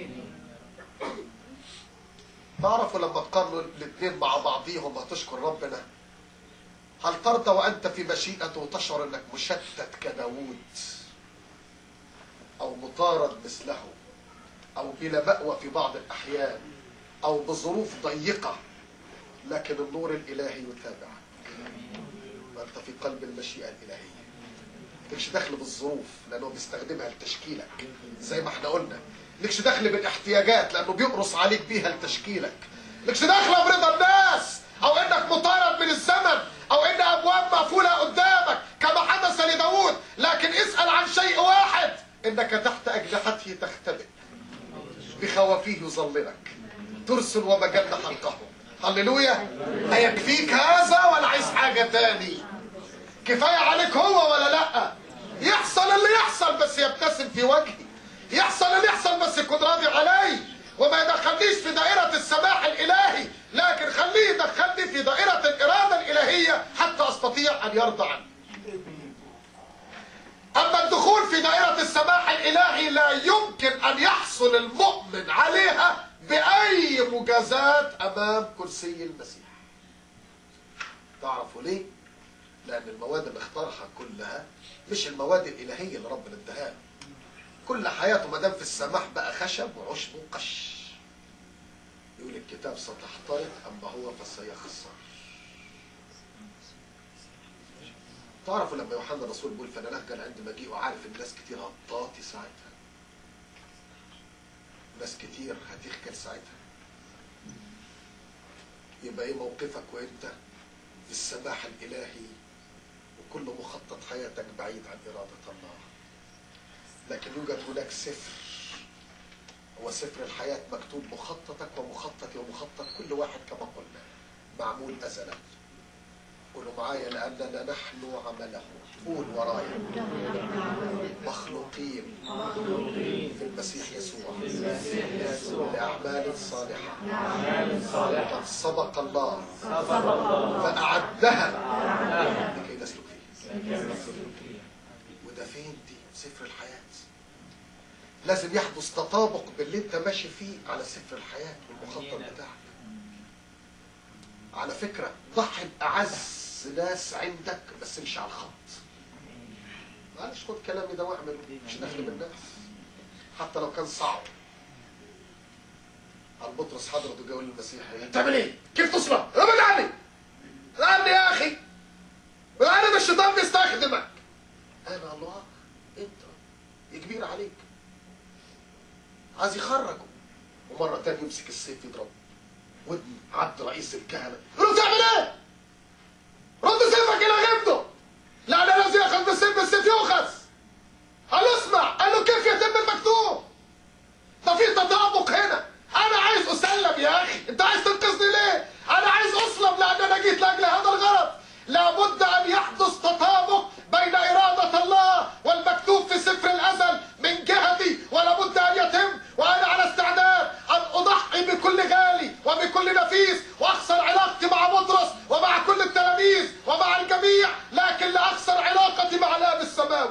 تعرفوا لما تقارنوا الاثنين مع بعضيهم هتشكر ربنا هل ترضى وانت في مشيئته وتشعر انك مشتت كداوود او مطارد مثله او بلا مأوى في بعض الاحيان او بظروف ضيقة لكن النور الالهي يتابعك وانت في قلب المشيئة الالهية لكش دخل بالظروف لانه بيستخدمها لتشكيلك زي ما احنا قلنا لكش دخل بالاحتياجات لانه بيقرص عليك بيها لتشكيلك لكش دخل برضا الناس او انك مطارد من الزمن او ان ابواب مقفولة قدامك كما حدث لداود لكن اسأل عن شيء واحد انك تحت اجنحته تختبئ بخوافيه يظللك ترسل ومجن حلقه هللويا هيكفيك هذا ولا عايز حاجة تاني كفاية عليك هو ولا لا يحصل اللي يحصل بس يبتسم في وجهي يحصل اللي يحصل بس يكون راضي علي وما يدخلنيش في دائرة السماح الإلهي لكن خليه يدخلني في دائرة الإرادة الإلهية حتى أستطيع أن يرضى عني أما الدخول في دائرة السماح الإلهي لا يمكن أن يحصل المؤمن عليها بأي مجازات أمام كرسي المسيح تعرفوا ليه؟ لأن المواد اللي اختارها كلها مش المواد الإلهية اللي ربنا اداها له كل حياته ما دام في السماح بقى خشب وعشب وقش يقول الكتاب ستحترق أما هو فسيخسر تعرفوا لما يوحنا الرسول بيقول فانا لهجل عند مجيئه عارف ان ناس كتير هتطاطي ساعتها ناس كتير هتخجل ساعتها يبقى ايه موقفك وانت في السماح الالهي وكل مخطط حياتك بعيد عن اراده الله لكن يوجد هناك سفر هو سفر الحياة مكتوب مخططك ومخططي ومخطط كل واحد كما قلنا معمول أزلا قولوا معايا لأننا نحن عمله قول ورايا مخلوقين في المسيح يسوع لأعمال صالحة قد سبق الله فأعدها لكي نسلك فيه وده فين دي سفر الحياة لازم يحدث تطابق باللي انت ماشي فيه على سفر الحياة والمخطط بتاعك على فكرة ضحي بأعز ناس عندك بس مش على الخط معلش خد كلامي ده واعمل مش داخل بالناس حتى لو كان صعب البطرس حضرته جاي يقول للمسيح بتعمل ايه؟ كيف تصلح؟ ابعد عني ابعد عني يا اخي ابعد عني ده الشيطان بيستخدمك انا الله انت كبير عليك عايز يخرجه ومرة تانية يمسك السيف يضربه ودن عبد رئيس الكهنة يقول له بتعمل ايه؟ رد سيفك الى غيبته لأن الذي يأخذ بالسيف بالسيف يؤخذ قال له اسمع قال له كيف يتم المكتوب ده في تطابق هنا انا عايز اسلم يا اخي انت عايز تنقذني ليه انا عايز اسلم لان انا جيت لاجل هذا الغرض لابد ان يحدث تطابق بين اراده الله والمكتوب في سفر الازل من جهتي ولابد ان يتم وانا على استعداد ان اضحي بكل غالي وبكل نفيس واخسر علاقتي مع بطرس ومع كل التلاميذ ومع الجميع لكن لا اخسر علاقتي مع الاب السماوي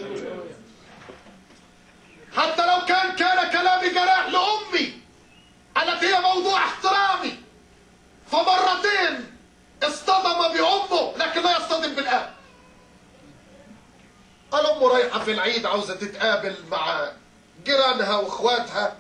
حتى لو كان كان كلامي جراح لامي التي هي موضوع احترامي فمرتين اصطدم بامه لكن لا يصطدم بالاب قال امه رايحه في العيد عاوزه تتقابل مع جيرانها واخواتها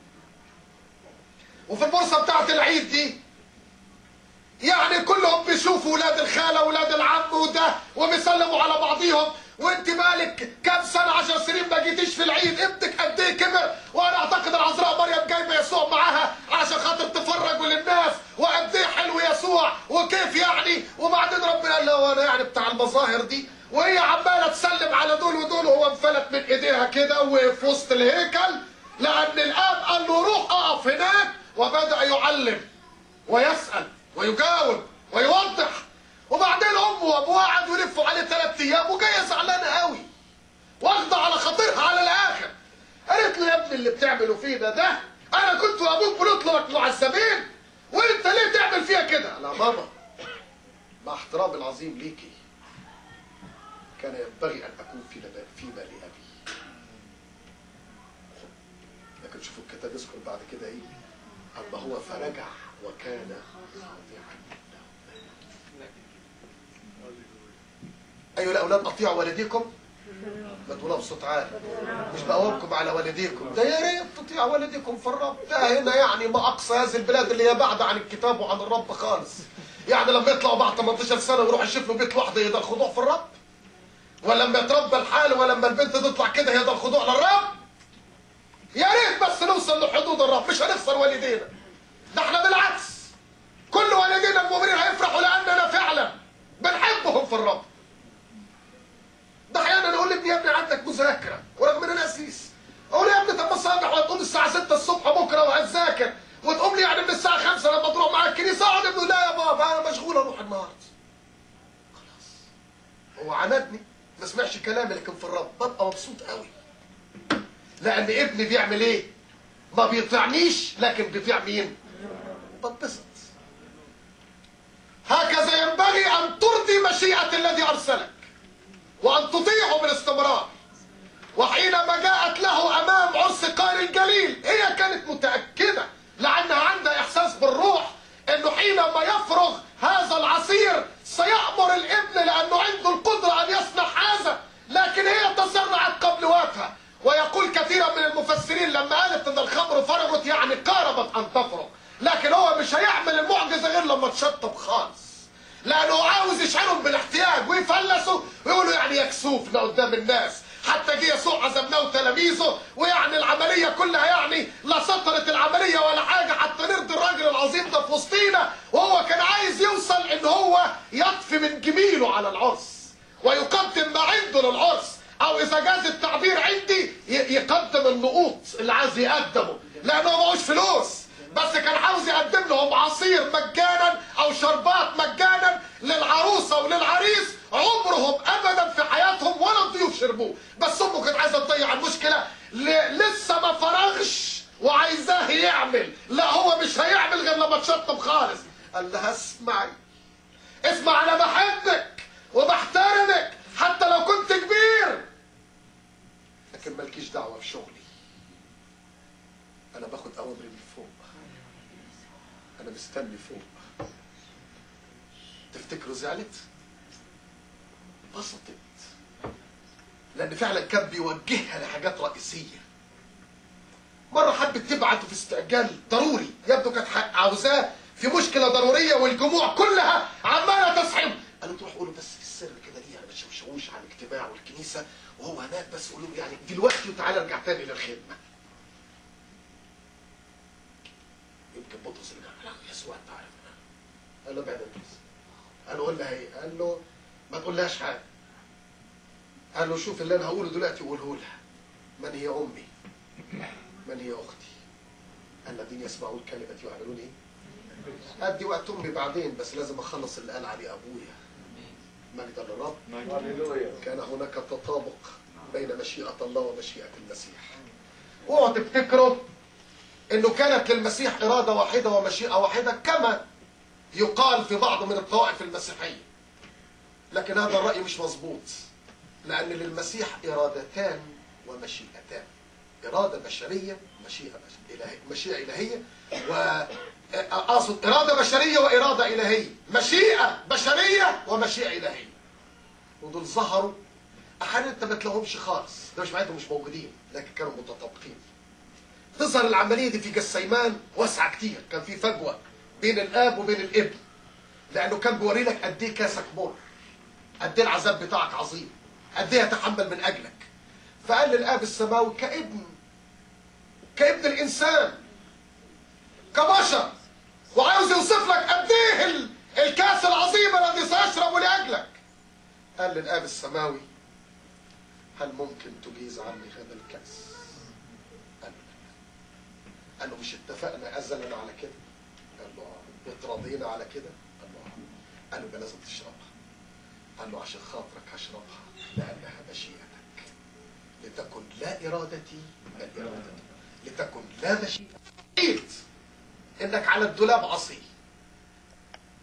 وفي البورصه بتاعت العيد دي يعني كلهم بيشوفوا ولاد الخاله ولاد العم وده وبيسلموا على بعضيهم وانت مالك كام سنه عشر سنين ما جيتيش في العيد ابنك قد ايه كبر وانا اعتقد العذراء مريم جايبه يسوع معاها عشان خاطر تفرجوا للناس وقد ايه حلو يسوع وكيف يعني وبعدين ربنا قال له انا يعني بتاع المظاهر دي وهي عماله تسلم على دول ودول وهو انفلت من ايديها كده وفي وسط الهيكل لان الاب قال له روح اقف هناك وبدا يعلم ويسال ويجاوب ويوضح وبعدين امه وابوها قعدوا يلفوا عليه ثلاث ايام وجايه زعلانه قوي واخده على خاطرها على الاخر قالت له يا ابني اللي بتعمله فينا ده انا كنت وابوك بنطلبك معذبين وانت ليه تعمل فيها كده؟ أنا ماما مع احترامي العظيم ليكي كان ينبغي أن أكون في لب- فيما لأبي لكن شوفوا الكتاب يذكر بعد كده إيه أما هو فرجع وكان خاضعا أيها الأولاد أطيعوا والديكم ما تقولها بصوت عالي مش بقولكم على والديكم ده يا ريت تطيعوا والديكم في الرب ده هنا يعني ما أقصى هذه البلاد اللي هي بعد عن الكتاب وعن الرب خالص يعني لما يطلعوا بعد 18 سنة ويروحوا يشوفوا بيت لوحده يقدر الخضوع في الرب ولما يتربى الحال ولما البنت تطلع كده يقدر الخضوع للرب يا ريت بس نوصل لحدود الرب مش هنخسر والدينا ده احنا بالعكس كل والدينا المؤمنين هيفرحوا لاننا فعلا بنحبهم في الرب ده احيانا اقول لابني يا ابني عندك مذاكره ورغم ان انا اسيس اقول يا ابني طب ما صالح وهتقوم الساعه 6 الصبح بكره وهتذاكر وتقوم لي يعني من الساعه 5 لما تروح معاك الكنيسه اقعد ابني لا يا بابا انا مشغول اروح النهارده خلاص هو عاندني ما سمعش كلامي لكن في الرب ببقى مبسوط قوي لان ابني بيعمل ايه ما بيطيعنيش لكن بيطيع مين بتبسط هكذا ينبغي ان ترضي مشيئه الذي ارسلك وأن تطيعه بالاستمرار وحينما جاءت له أمام عرس قار الجليل هي كانت متأكدة لأنها عندها إحساس بالروح أنه حينما يفرغ هذا العصير سيأمر الابن لأنه عنده القدرة أن يصنع هذا لكن هي تسرعت قبل وقتها ويقول كثيرا من المفسرين لما قالت ان الخمر فرغت يعني قاربت ان تفرغ لكن هو مش هيعمل المعجزه غير لما تشطب خالص لانه عاوز يشعرهم بالاحتياج ويفلسوا ويقولوا يعني يكسوفنا قدام الناس حتى جه يسوع عزمناه وتلاميذه ويعني العمليه كلها يعني لا سطرت العمليه ولا حاجه حتى نرضي الراجل العظيم ده في وسطينا وهو كان عايز يوصل ان هو يطفي من جميله على العرس ويقدم ما عنده للعرس او اذا جاز التعبير عندي ي- يقدم النقوط اللي عايز يقدمه لانه ما معهوش فلوس بس كان عاوز يقدم لهم عصير مجانا او شربات مجانا للعروسه وللعريس عمرهم ابدا في حياتهم ولا الضيوف شربوه بس امه كانت عايزه تضيع المشكله ل- لسه ما فرغش وعايزاه يعمل لا هو مش هيعمل غير لما تشطب خالص قال لها اسمعي اسمع انا بحبك وبحترمك حتى لو كنت كبير لكن مالكيش دعوه بشغلي انا باخد اوامري من فوق انا مستني فوق تفتكروا زعلت بسطت لان فعلا كان بيوجهها لحاجات رئيسيه مره حبت تبعته في استعجال ضروري يبدو كانت ح- عاوزاه في مشكله ضروريه والجموع كلها عماله تصحم قالوا تروح قولوا بس في السر كده ليه انا ما تشوشوش عن الاجتماع والكنيسه وهو هناك بس قولوا له يعني دلوقتي وتعالى ارجع تاني للخدمه يمكن بطرس اللي قال لا يسوع انت عارف قال له بعد بطرس قال له قول لها ايه؟ قال له ما تقولهاش حاجه قال له شوف اللي انا هقوله دلوقتي قوله لها من هي امي؟ من هي اختي؟ الذين يسمعون كلمه يعملون ايه؟ ادي وقت امي بعدين بس لازم اخلص اللي قال عليه ابويا مجدا للرب هللويا كان هناك تطابق بين مشيئة الله ومشيئة المسيح اوعوا تفتكروا انه كانت للمسيح إرادة واحدة ومشيئة واحدة كما يقال في بعض من الطوائف المسيحية لكن هذا الرأي مش مظبوط لأن للمسيح إرادتان ومشيئتان إرادة بشرية مشيئة بش- إلهية مشيئة إلهية وأقصد إرادة بشرية وإرادة إلهية مشيئة بشرية ومشيئة إلهية ودول ظهروا احيانا انت ما تلاقيهمش خالص ده مش معناته مش موجودين لكن كانوا متطابقين تظهر العمليه دي في جسيمان واسعه كتير كان في فجوه بين الاب وبين الابن لانه كان بيوري لك قد ايه كاسك مر قد ايه العذاب بتاعك عظيم قد ايه يتحمل من اجلك فقال للاب السماوي كابن كابن الانسان كبشر وعاوز يوصف لك قد ايه ال- الكاس العظيم الذي سيشرب لاجلك قال للآب السماوي هل ممكن تجيز عني هذا الكأس؟ قال له لا. قال له مش اتفقنا أزلا على كده؟ قال له آه. اتراضينا على كده؟ قال له آه. قال له يبقى لازم تشربها. قال له عشان خاطرك هشربها لأنها مشيئتك. لتكن لا إرادتي بل إرادتك. لتكن لا مشيئتي. إنك على الدولاب عصي.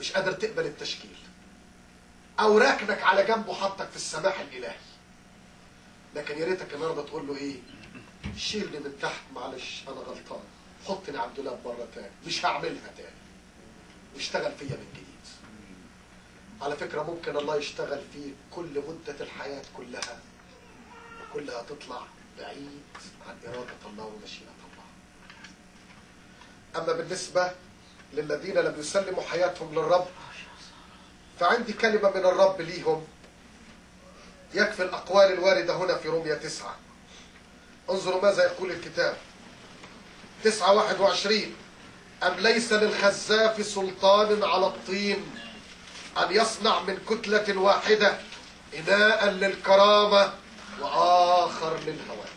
مش قادر تقبل التشكيل او راكنك على جنب وحطك في السماح الالهي لكن يا ريتك النهارده تقول له ايه شيلني من تحت معلش انا غلطان حطني على الدولاب بره تاني مش هعملها تاني واشتغل فيا من جديد على فكرة ممكن الله يشتغل فيك كل مدة الحياة كلها وكلها تطلع بعيد عن إرادة الله ومشيئة الله أما بالنسبة للذين لم يسلموا حياتهم للرب فعندي كلمة من الرب ليهم يكفي الأقوال الواردة هنا في رومية تسعة انظروا ماذا يقول الكتاب تسعة واحد وعشرين أم ليس للخزاف سلطان على الطين أن يصنع من كتلة واحدة إناء للكرامة وآخر للهوى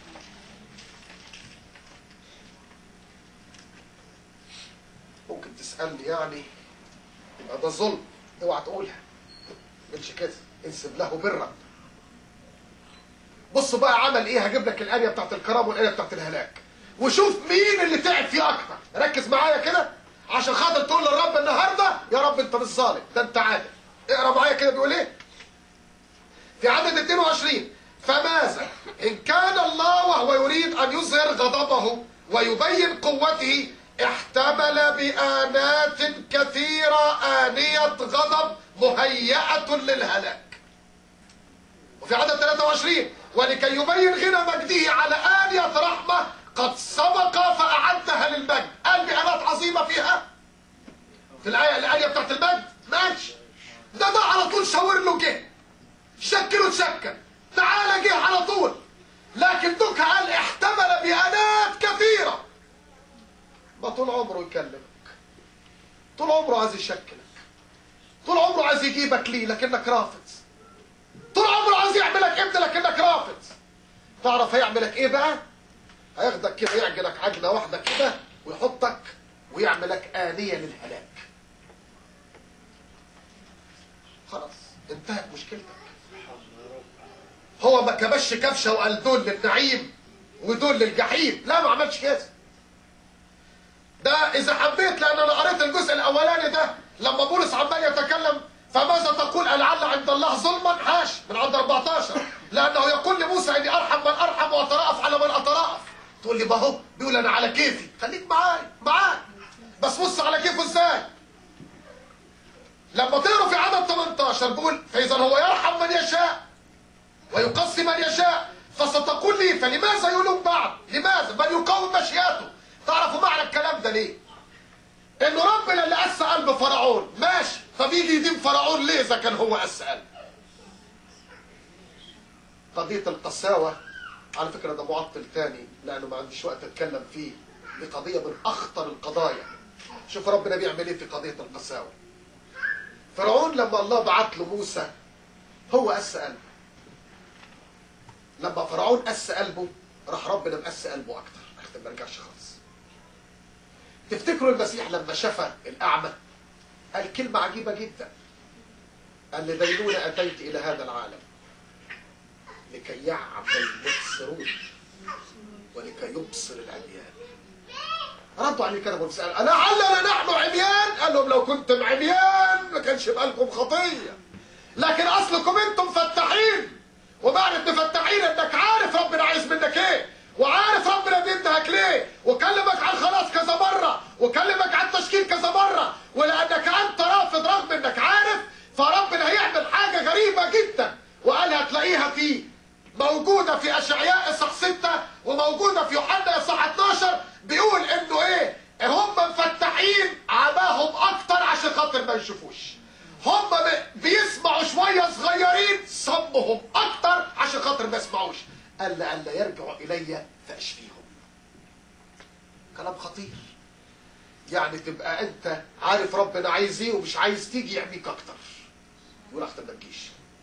ممكن تسألني يعني يبقى ده ظلم اوعى تقولها مش كده انسب له برا بص بقى عمل ايه هجيب لك الآية بتاعت الكرامة والآية بتاعت الهلاك وشوف مين اللي تعب فيه اكتر ركز معايا كده عشان خاطر تقول للرب النهارده يا رب انت مش ظالم ده انت عادل اقرا معايا كده بيقول ايه في عدد 22 فماذا ان كان الله وهو يريد ان يظهر غضبه ويبين قوته احتمل بآنات كثيرة آنية غضب مهيئة للهلاك وفي عدد 23 ولكي يبين غنى مجده على آنية رحمة قد سبق فأعدها للمجد قال بآنات عظيمة فيها في الآية الآية بتاعت المجد ماشي ده ده على طول شاور له جه شكله تشكل تعالى جه على طول لكن دوك قال احتمل بآنات كثيرة ما طول عمره يكلمك طول عمره عايز يشكلك طول عمره عايز يجيبك ليه لكنك رافض طول عمره عايز يعملك ابن لكنك رافض تعرف هيعملك ايه بقى هياخدك كده يعجلك عجلة واحدة كده ويحطك ويعملك آنية للهلاك خلاص انتهت مشكلتك هو ما كبش كبشة وقال دول للنعيم ودول للجحيم لا ما عملش كده ده اذا حبيت لان انا قريت الجزء الاولاني ده لما بولس عمال يتكلم فماذا تقول ألعل عند الله ظلما حاش من عند 14 لانه يقول لموسى اني ارحم من ارحم واترأف على من اترأف تقول لي ما هو بيقول انا على كيفي خليك معاي معاي بس بص على كيفه ازاي لما تقروا في عدد 18 بيقول فاذا هو يرحم من يشاء ويقصي من يشاء فستقول لي فلماذا يلوم بعض لماذا بل يقاوم مشيئته تعرفوا معنى الكلام ده ليه انه ربنا اللي قسى قلب فرعون ماشي فبيجي يدين فرعون ليه اذا كان هو قسى قلب قضية القساوة على فكرة ده معطل تاني لأنه ما عنديش وقت أتكلم فيه دي قضية من أخطر القضايا شوف ربنا بيعمل إيه في قضية القساوة فرعون لما الله بعت له موسى هو قسى قلبه لما فرعون قسى قلبه راح ربنا مقسى قلبه أكتر عشان ما رجعش خالص تفتكروا المسيح لما شفى الأعمى قال كلمة عجيبة جدا قال لدينونة أتيت إلى هذا العالم لكي يعمل المبصرون ولكي يبصر العميان ردوا عليه كده وسأل أنا علنا نحن عميان قال لهم لو كنتم عميان ما كانش يبقى لكم خطية لكن أصلكم أنتم فتاحين ومعنى مفتاحين إنك عارف ربنا عايز منك إيه وعارف ربنا بينتهك ليه وكلمك عن خلاص كذا مرة وكلمك عن تشكيل كذا مرة ولأنك أنت رافض رغم إنك عارف فربنا هيعمل حاجة غريبة جدا وقال هتلاقيها في موجودة في أشعياء إصحاح 6 وموجودة في يوحنا إصحاح 12 بيقول إنه إيه هم مفتحين عماهم أكتر عشان خاطر ما يشوفوش هم بيسمعوا شوية صغيرين صمهم أكتر عشان خاطر ما يسمعوش قال لألا يرجعوا إلي فأشفيهم كلام خطير يعني تبقى أنت عارف ربنا عايز إيه ومش عايز تيجي يعميك أكتر يقول أحسن ما تجيش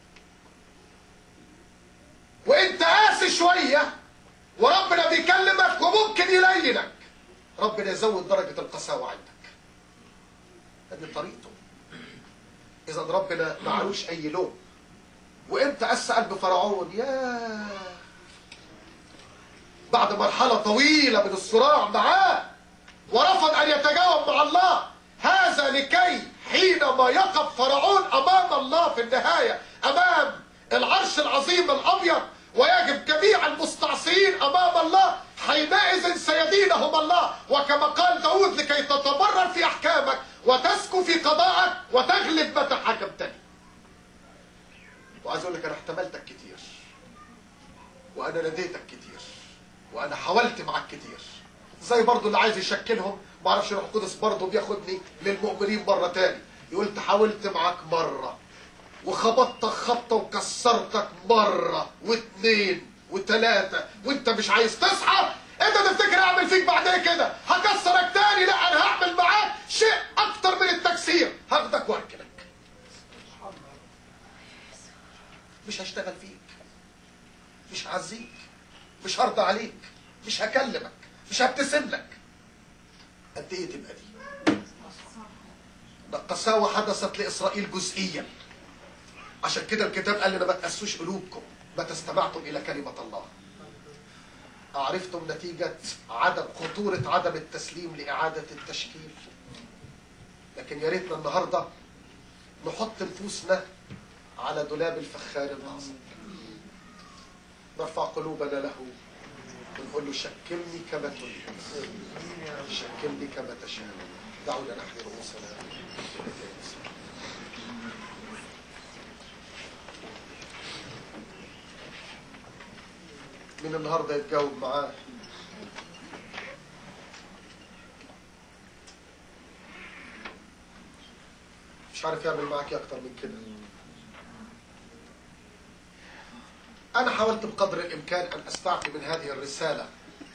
وانت قاسي شوية وربنا بيكلمك وممكن يلينك ربنا يزود درجة القساوة عندك هذه طريقته اذا ربنا معلوش اي لوم وامتى قسى قلب فرعون يا بعد مرحلة طويلة من الصراع معاه ورفض ان يتجاوب مع الله هذا لكي حينما يقف فرعون امام الله في النهايه امام العرش العظيم الابيض ويجب جميع المستعصيين امام الله حينئذ سيدينهم الله وكما قال داود لكي تتبرر في احكامك وتسكو في قضائك وتغلب متى حكمتني وعايز اقول لك انا احتملتك كتير وانا ناديتك كتير وانا حاولت معاك كتير زي برضو اللي عايز يشكلهم ما اعرفش الروح القدس برضو بياخدني للمؤمنين مره تاني يقول حاولت معاك مره وخبطتك خبطه وكسرتك مره واثنين وثلاثه وانت مش عايز تصحى انت تفتكر اعمل فيك بعد ايه كده هكسرك تاني لا انا هعمل معاك شيء اكتر من التكسير هاخدك واركنك مش هشتغل فيك مش هعزيك مش هرضى عليك مش هكلمك مش هبتسم لك قد ايه تبقى دي ده القساوة حدثت لإسرائيل جزئيا عشان كده الكتاب قال لنا ما تقسوش قلوبكم متى استمعتم إلى كلمة الله أعرفتم نتيجة عدم خطورة عدم التسليم لإعادة التشكيل لكن يا ريتنا النهاردة نحط نفوسنا على دولاب الفخار الأعظم نرفع قلوبنا له ونقول له شكلني كما تريد شكلني كما تشاء دعونا نحن رؤوسنا من النهارده يتجاوب معاه مش عارف يعمل معاك إيه اكتر من كده انا حاولت بقدر الامكان ان استعفي من هذه الرساله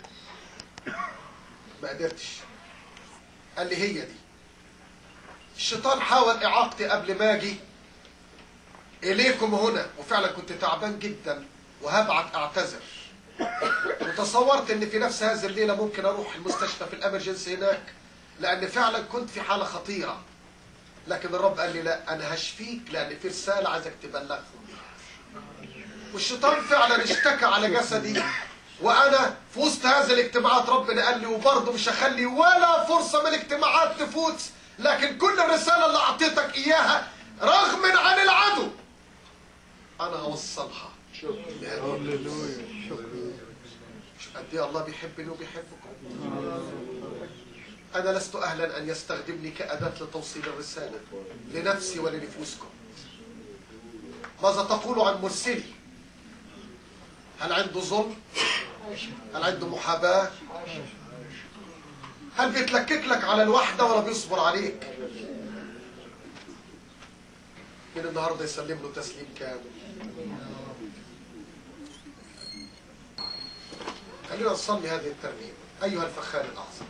ما قدرتش قال لي هي دي الشيطان حاول اعاقتي قبل ما اجي اليكم هنا وفعلا كنت تعبان جدا وهبعت اعتذر وتصورت ان في نفس هذه الليله ممكن اروح المستشفى في الامرجنسي هناك لان فعلا كنت في حاله خطيره لكن الرب قال لي لا انا هشفيك لان في رساله عايزك تبلغهم بيها والشيطان فعلا اشتكى على جسدي وانا في وسط هذه الاجتماعات ربنا قال لي وبرضه مش هخلي ولا فرصه من الاجتماعات تفوت لكن كل الرساله اللي اعطيتك اياها رغم عن العدو انا هوصلها هللويا شكرا مش قد ايه الله بيحبني وبيحبكم انا لست اهلا ان يستخدمني كاداه لتوصيل الرساله لنفسي ولنفوسكم ماذا تقول عن مرسلي هل عنده ظلم هل عنده محاباه هل بيتلكك لك على الوحده ولا بيصبر عليك من النهارده يسلم له تسليم كامل خلينا نصلي هذه الترنيمه ايها الفخار الاعظم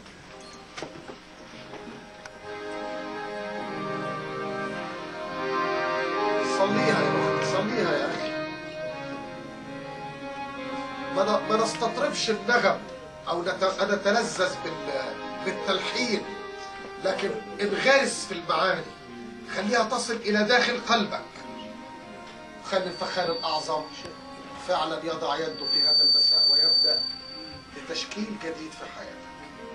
صليها يا اخي صليها يا اخي ما ن- ما نستطربش النغم او نت- نتلذذ بال- بالتلحين لكن انغرس في المعاني خليها تصل الى داخل قلبك خلي الفخار الاعظم فعلا يضع يده في هذا المساء ويبدا بتشكيل جديد في حياتك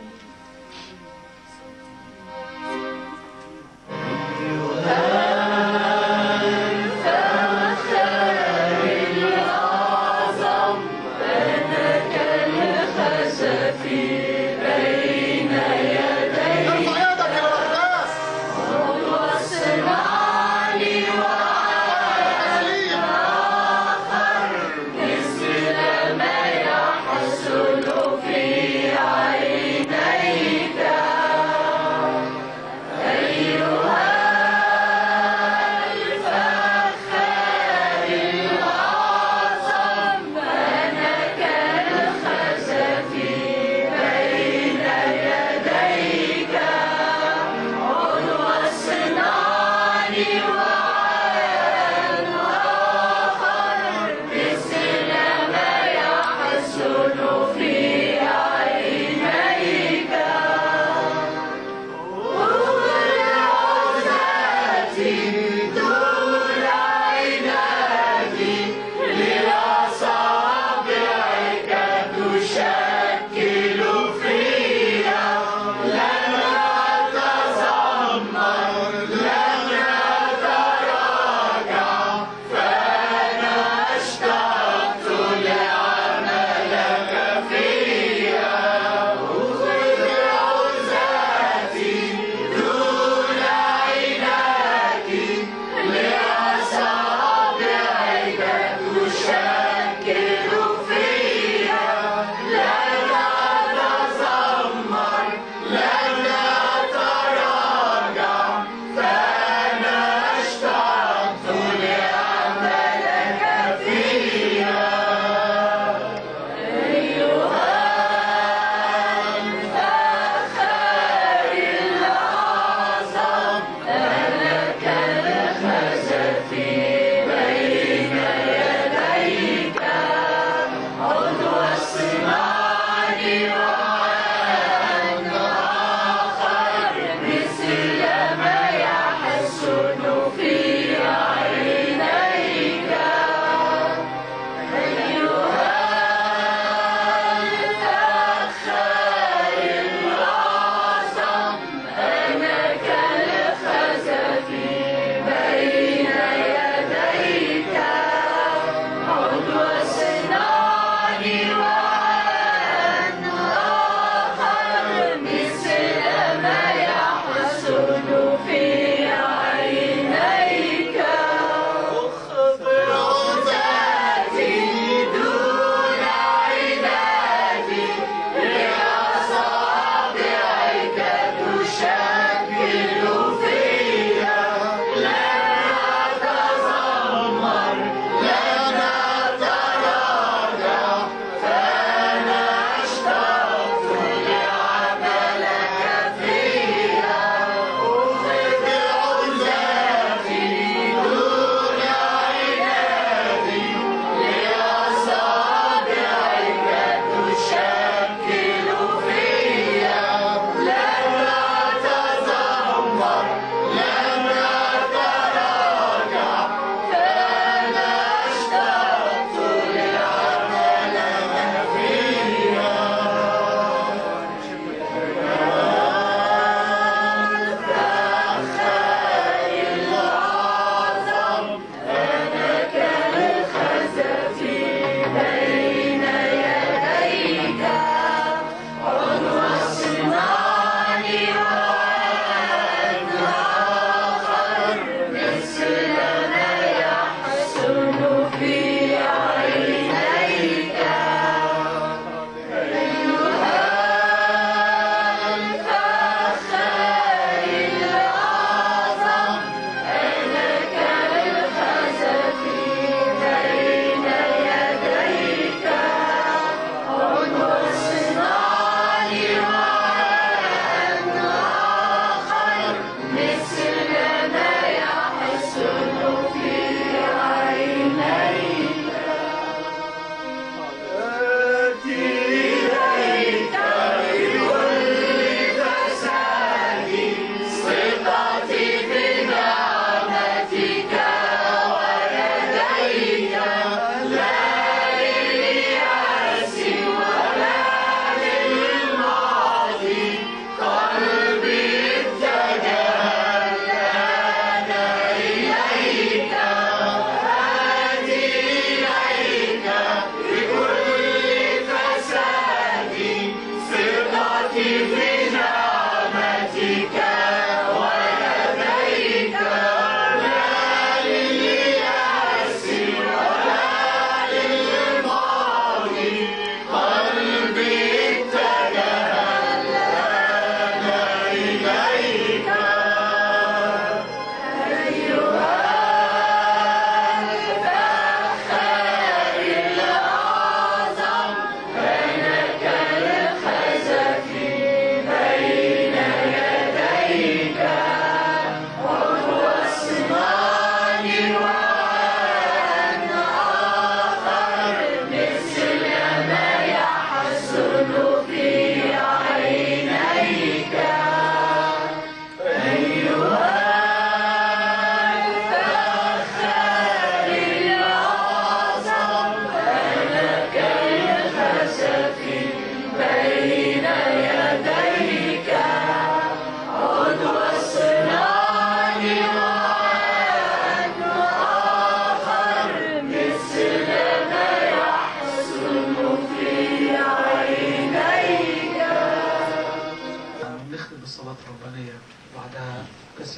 ارفع يدك الى الاقداس تسليم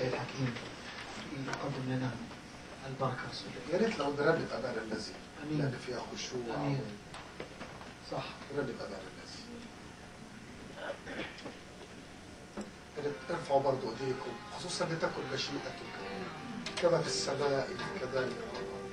السيد حكيم يقدم لنا البركة يا ريت لو نرنم أمان الذي أمين. لأن فيها خشوع أمين. صح نرنم أمان الذي يا ريت ارفعوا برضو ايديكم خصوصا لتكن مشيئتك كما في السماء كذلك على الأرض.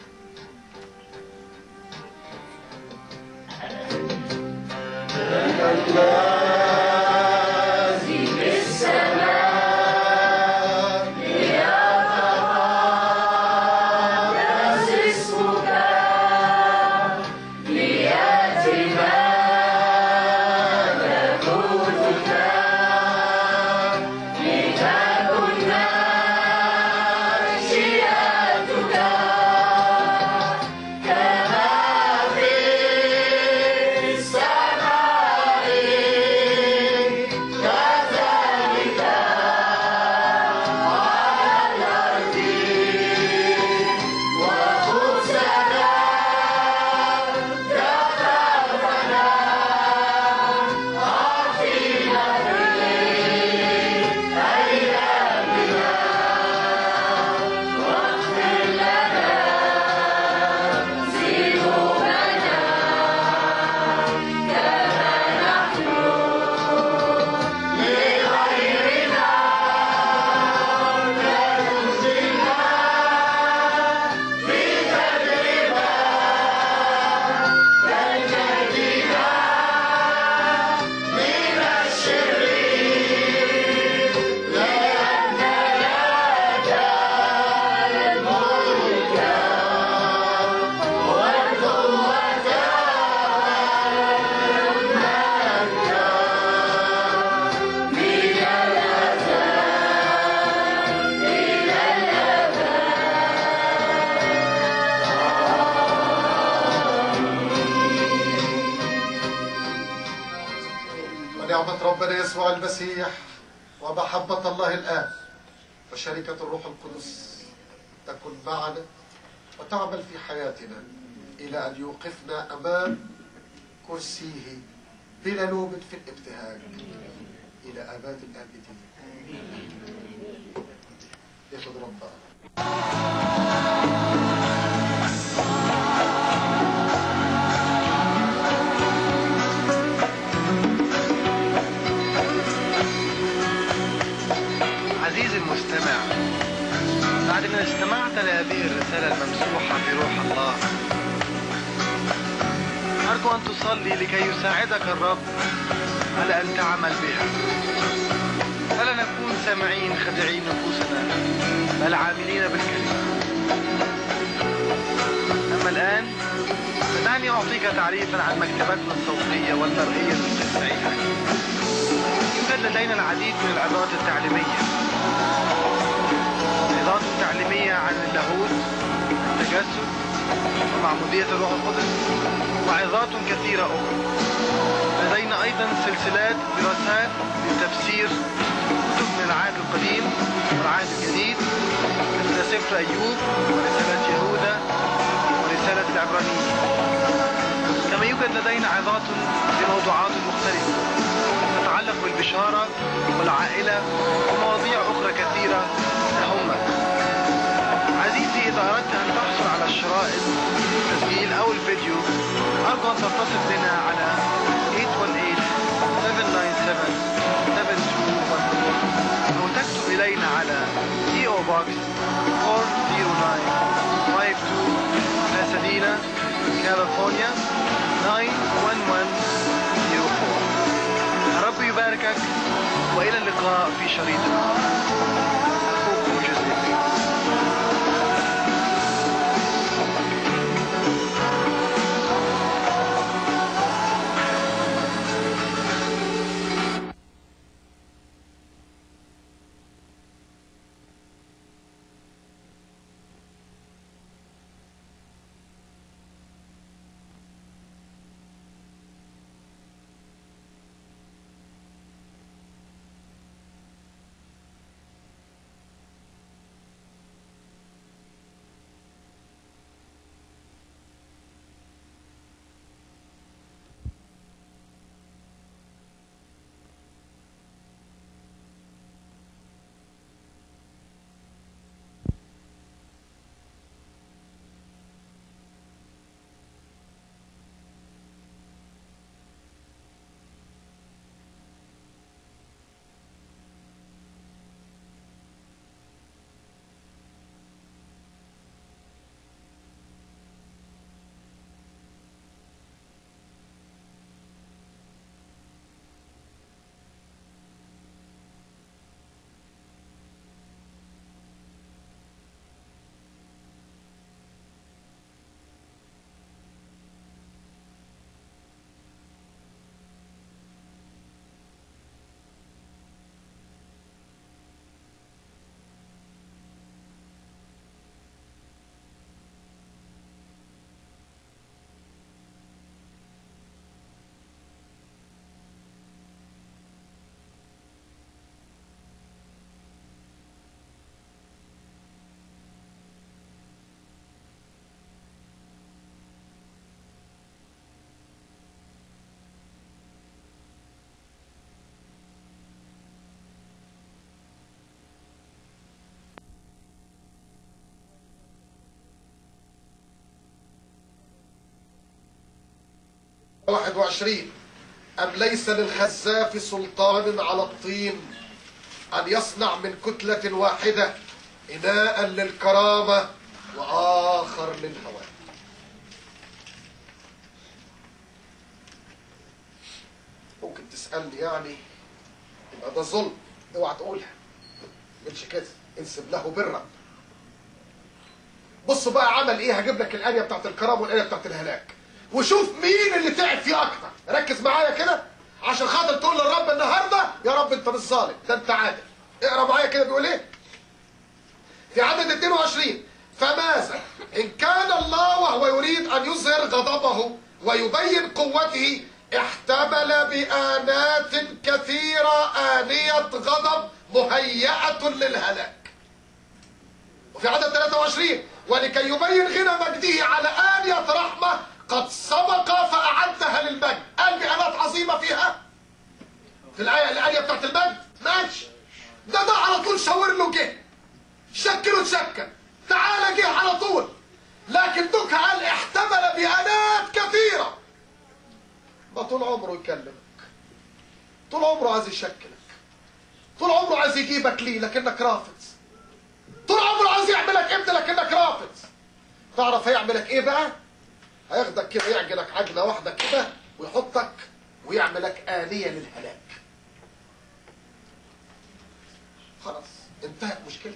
ونعمة ربنا يسوع المسيح ومحبة الله الآب وشركة الروح القدس تكن معنا وتعمل في حياتنا إلى أن يوقفنا أمام كرسيه بلا لوم في الابتهاج إلى أباد الآبدين ياخد ربنا عزيزي المستمع بعد ما استمعت لهذه الرسالة الممسوحة بروح الله أرجو أن تصلي لكي يساعدك الرب على أن تعمل بها فلا نكون سامعين خادعين نفوسنا بل عاملين بالكلمة أما الآن فدعني أعطيك تعريفا عن مكتبتنا الصوتية والمرئية للتسعير يوجد لدينا العديد من العظات التعليمية عظات تعليمية عن اللاهوت التجسد ومعمودية الروح القدس وعظات كثيرة أخرى لدينا أيضا سلسلات دراسات لتفسير كتب من العهد القديم والعهد الجديد مثل سفر أيوب ورسالة يهوذا ورسالة العبرانيين كما يوجد لدينا عظات بموضوعات مختلفة تتعلق بالبشارة والعائلة ومواضيع أخرى كثيرة تهمك عزيزي إذا أردت أن تحصل على الشرائط التسجيل أو الفيديو أرجو أن تتصل بنا على 818-797-7214 أو تكتب إلينا على PO Box 40952 Pasadena, كاليفورنيا 91104 الرب يباركك وإلى اللقاء في شريط أخوكم جوزيف 21 أم ليس للخزاف سلطان على الطين أن يصنع من كتلة واحدة إناء للكرامة وآخر للهوى ممكن تسألني يعني يبقى ده ظلم اوعى تقولها مش كده انسب له برا بصوا بقى عمل ايه هجيب لك الآية بتاعت الكرامة والآية بتاعت الهلاك وشوف مين اللي تعب فيه اكتر ركز معايا كده عشان خاطر تقول للرب النهارده يا رب انت مش ظالم ده انت عادل اقرا معايا كده بيقول ايه في عدد 22 فماذا ان كان الله وهو يريد ان يظهر غضبه ويبين قوته احتمل بآنات كثيرة آنية غضب مهيئة للهلاك وفي عدد 23 ولكي يبين غنى مجده على آنية رحمة قد سبق فأعدها للمجد قال بآلات عظيمة فيها في الآية الآية بتاعت المجد ماشي ده ده على طول شاور له جه شكله تشكل تعالى جه على طول لكن دوك قال احتمل بآلات كثيرة ما طول عمره يكلمك طول عمره عايز يشكلك طول عمره عايز يجيبك ليه لكنك رافض طول عمره عايز يعملك ابن لكنك رافض تعرف هيعملك ايه بقى هياخدك كده يعجلك عجلة واحدة كده ويحطك ويعملك آلية للهلاك خلاص انتهت مشكلتك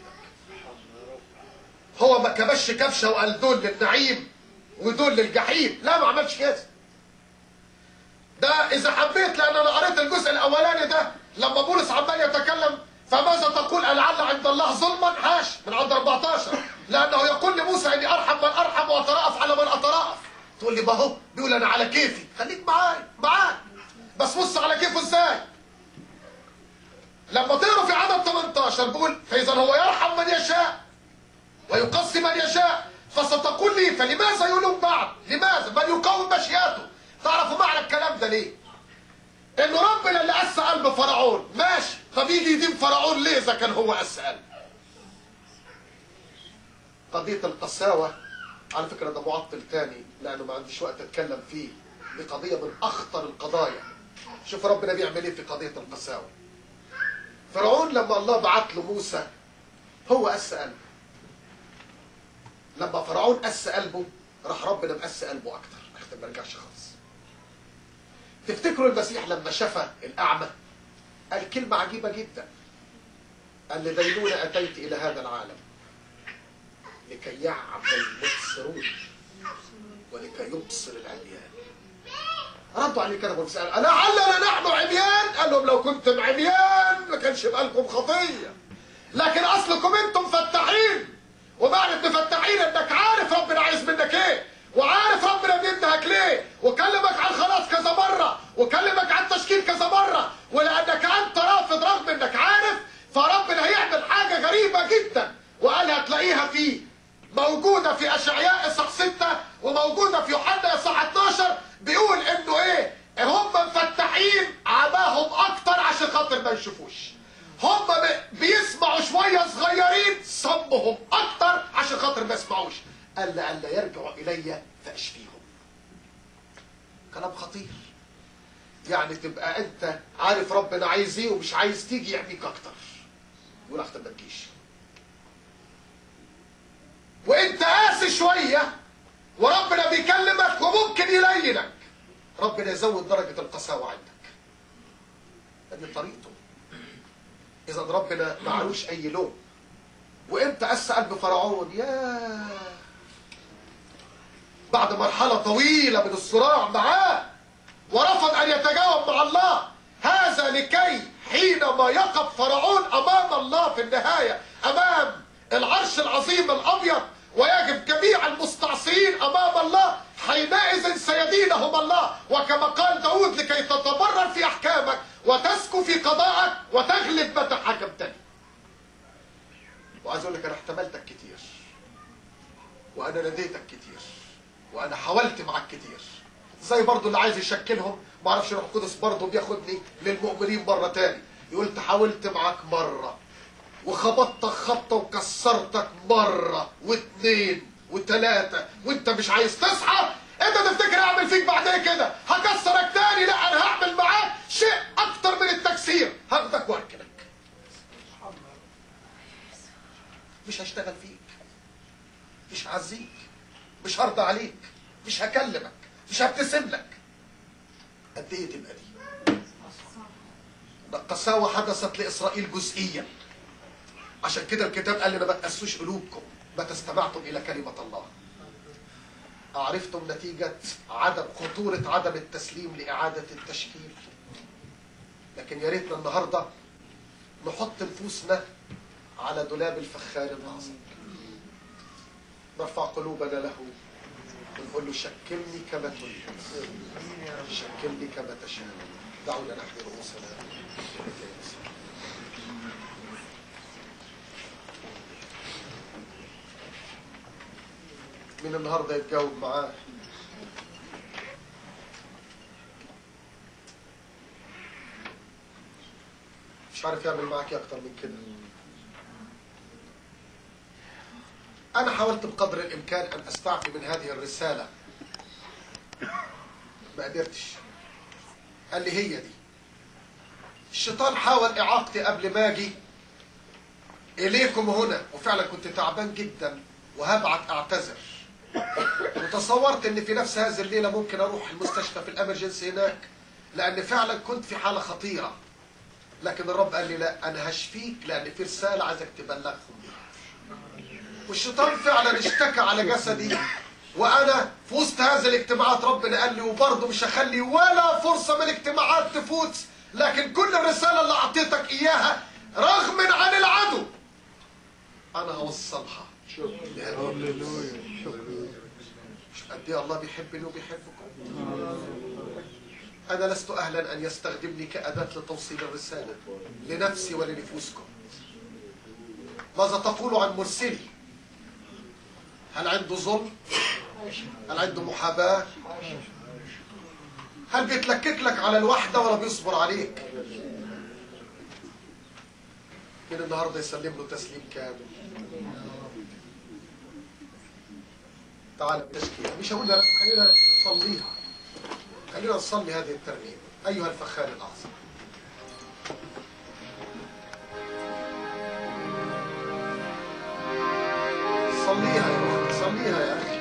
هو ما كبش كبشة وقال دول للنعيم ودول للجحيم لا ما عملش كده ده اذا حبيت لان انا قريت الجزء الاولاني ده لما بولس عمال يتكلم فماذا تقول ألعل عند الله ظلما حاش من عند 14 لانه يقول لموسى اني ارحم من ارحم واترأف على من اترأف تقول لي ما هو بيقول انا على كيفي خليك معاي معاك بس بص على كيفه ازاي لما تقرا في عدد 18 بيقول فاذا هو يرحم من يشاء ويقصي من يشاء فستقول لي فلماذا يلوم بعض لماذا من يقاوم مشيئته تعرفوا معنى الكلام ده ليه انه ربنا اللي قسى قلب فرعون ماشي طب يجي يدين فرعون ليه اذا كان هو قسى قلب قضية القساوة على فكرة ده معطل تاني لأنه ما عنديش وقت أتكلم فيه دي قضية من أخطر القضايا شوف ربنا بيعمل إيه في قضية القساوة فرعون لما الله بعت له موسى هو قسى قلبه لما فرعون قسى قلبه راح ربنا مقسى قلبه أكتر عشان ما رجعش خالص تفتكروا المسيح لما شفى الأعمى قال كلمة عجيبة جدا قال لدينونة أتيت إلى هذا العالم لكي يعمل المبصرون ولكي يبصر العميان ردوا عليه كده وسأل لعلنا نحن عميان قال لهم لو كنتم عميان ما كانش يبقى لكم خطية لكن أصلكم أنتم فتاحين ومعنى مفتاحين انك عارف ربنا عايز منك ايه وعارف ربنا بينتهك ليه وكلمك عن خلاص كذا مرة وكلمك عن تشكيل كذا مرة ولأنك أنت رافض رغم انك عارف فربنا هيعمل حاجة غريبة جدا وقال هتلاقيها في موجودة في أشعياء إصحاح 6 وموجودة في يوحنا إصحاح 12 بيقول إنه إيه هم مفتحين عماهم أكتر عشان خاطر ما يشوفوش هم ب- بيسمعوا شوية صغيرين صمهم أكتر عشان خاطر ما يسمعوش قال ألا يرجعوا إلي فأشفيهم كلام خطير يعني تبقى أنت عارف ربنا عايز إيه ومش عايز تيجي يعميك أكتر يقول أختم ما تجيش وانت قاسي شوية وربنا بيكلمك وممكن يلينك ربنا يزود درجة القساوة عندك دي طريقته اذا ربنا معلوش اي لوم وامتى قسى قلب فرعون يا بعد مرحلة طويلة من الصراع معاه ورفض ان يتجاوب مع الله هذا لكي حينما يقف فرعون امام الله في النهاية امام العرش العظيم الابيض ويجب جميع المستعصيين امام الله حينئذ سيدينهم الله وكما قال داود لكي تتبرر في احكامك وتسكو في قضائك وتغلب متى حكمتني وعايز اقول لك انا احتملتك كتير وانا ناديتك كتير وانا حاولت معاك كتير زي برضو اللي عايز يشكلهم ما اعرفش روح القدس برضو بياخدني للمؤمنين مره تاني يقول حاولت معاك مره وخبطتك خبطه وكسرتك مره واثنين وثلاثه وانت مش عايز تصحى انت تفتكر اعمل فيك بعد ايه كده هكسرك تاني لا انا هعمل معاك شيء اكتر من التكسير هاخدك واركنك مش هشتغل فيك مش هعزيك مش هرضى عليك مش هكلمك مش هبتسم لك قد ايه تبقى دي ده القساوة حدثت لإسرائيل جزئيا عشان كده الكتاب قال لي ما بتأسوش قلوبكم متى استمعتم إلى كلمة الله عرفتم نتيجة عدم خطورة عدم التسليم لإعادة التشكيل لكن يا ريتنا النهاردة نحط نفوسنا على دولاب الفخار الأعظم نرفع قلوبنا له ونقول له شكلني كما تريد شكلني كما تشاء دعونا نحن رؤوسنا من النهارده يتجاوب معاه مش عارف يعمل معاك إيه اكتر من كده انا حاولت بقدر الامكان ان استعفي من هذه الرساله ما قدرتش قال لي هي دي الشيطان حاول اعاقتي قبل ما اجي اليكم هنا وفعلا كنت تعبان جدا وهبعت اعتذر وتصورت ان في نفس هذه الليله ممكن اروح المستشفى في الامرجنسي هناك لان فعلا كنت في حاله خطيره لكن الرب قال لي لا انا هشفيك لان في رساله عايزك تبلغهم بيها والشيطان فعلا اشتكى على جسدي وانا في وسط هذه الاجتماعات ربنا قال لي وبرضه مش هخلي ولا فرصه من الاجتماعات تفوت لكن كل الرساله اللي اعطيتك اياها رغم عن العدو انا هوصلها هللويا شكرا مش قد ايه الله بيحبني وبيحبكم انا لست اهلا ان يستخدمني كاداه لتوصيل الرساله لنفسي ولنفوسكم ماذا تقول عن مرسلي هل عنده ظلم هل عنده محاباه هل بيتلكك لك على الوحده ولا بيصبر عليك من النهارده يسلم له تسليم كامل تعال التشكيلة مش هقول لك خلينا نصليها خلينا نصلي هذه الترنيمة أيها الفخار الأعظم صليها يا أخي صليها يا أخي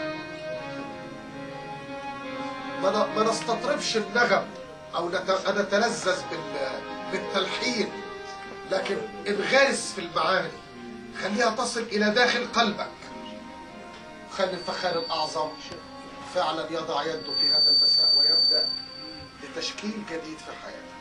ما ن- ما نستطربش النغم أو نت- نتلذذ بال- بالتلحين لكن انغرس في المعاني خليها تصل إلى داخل قلبك خلي الفخار الأعظم فعلا يضع يده في هذا المساء ويبدأ بتشكيل جديد في حياتك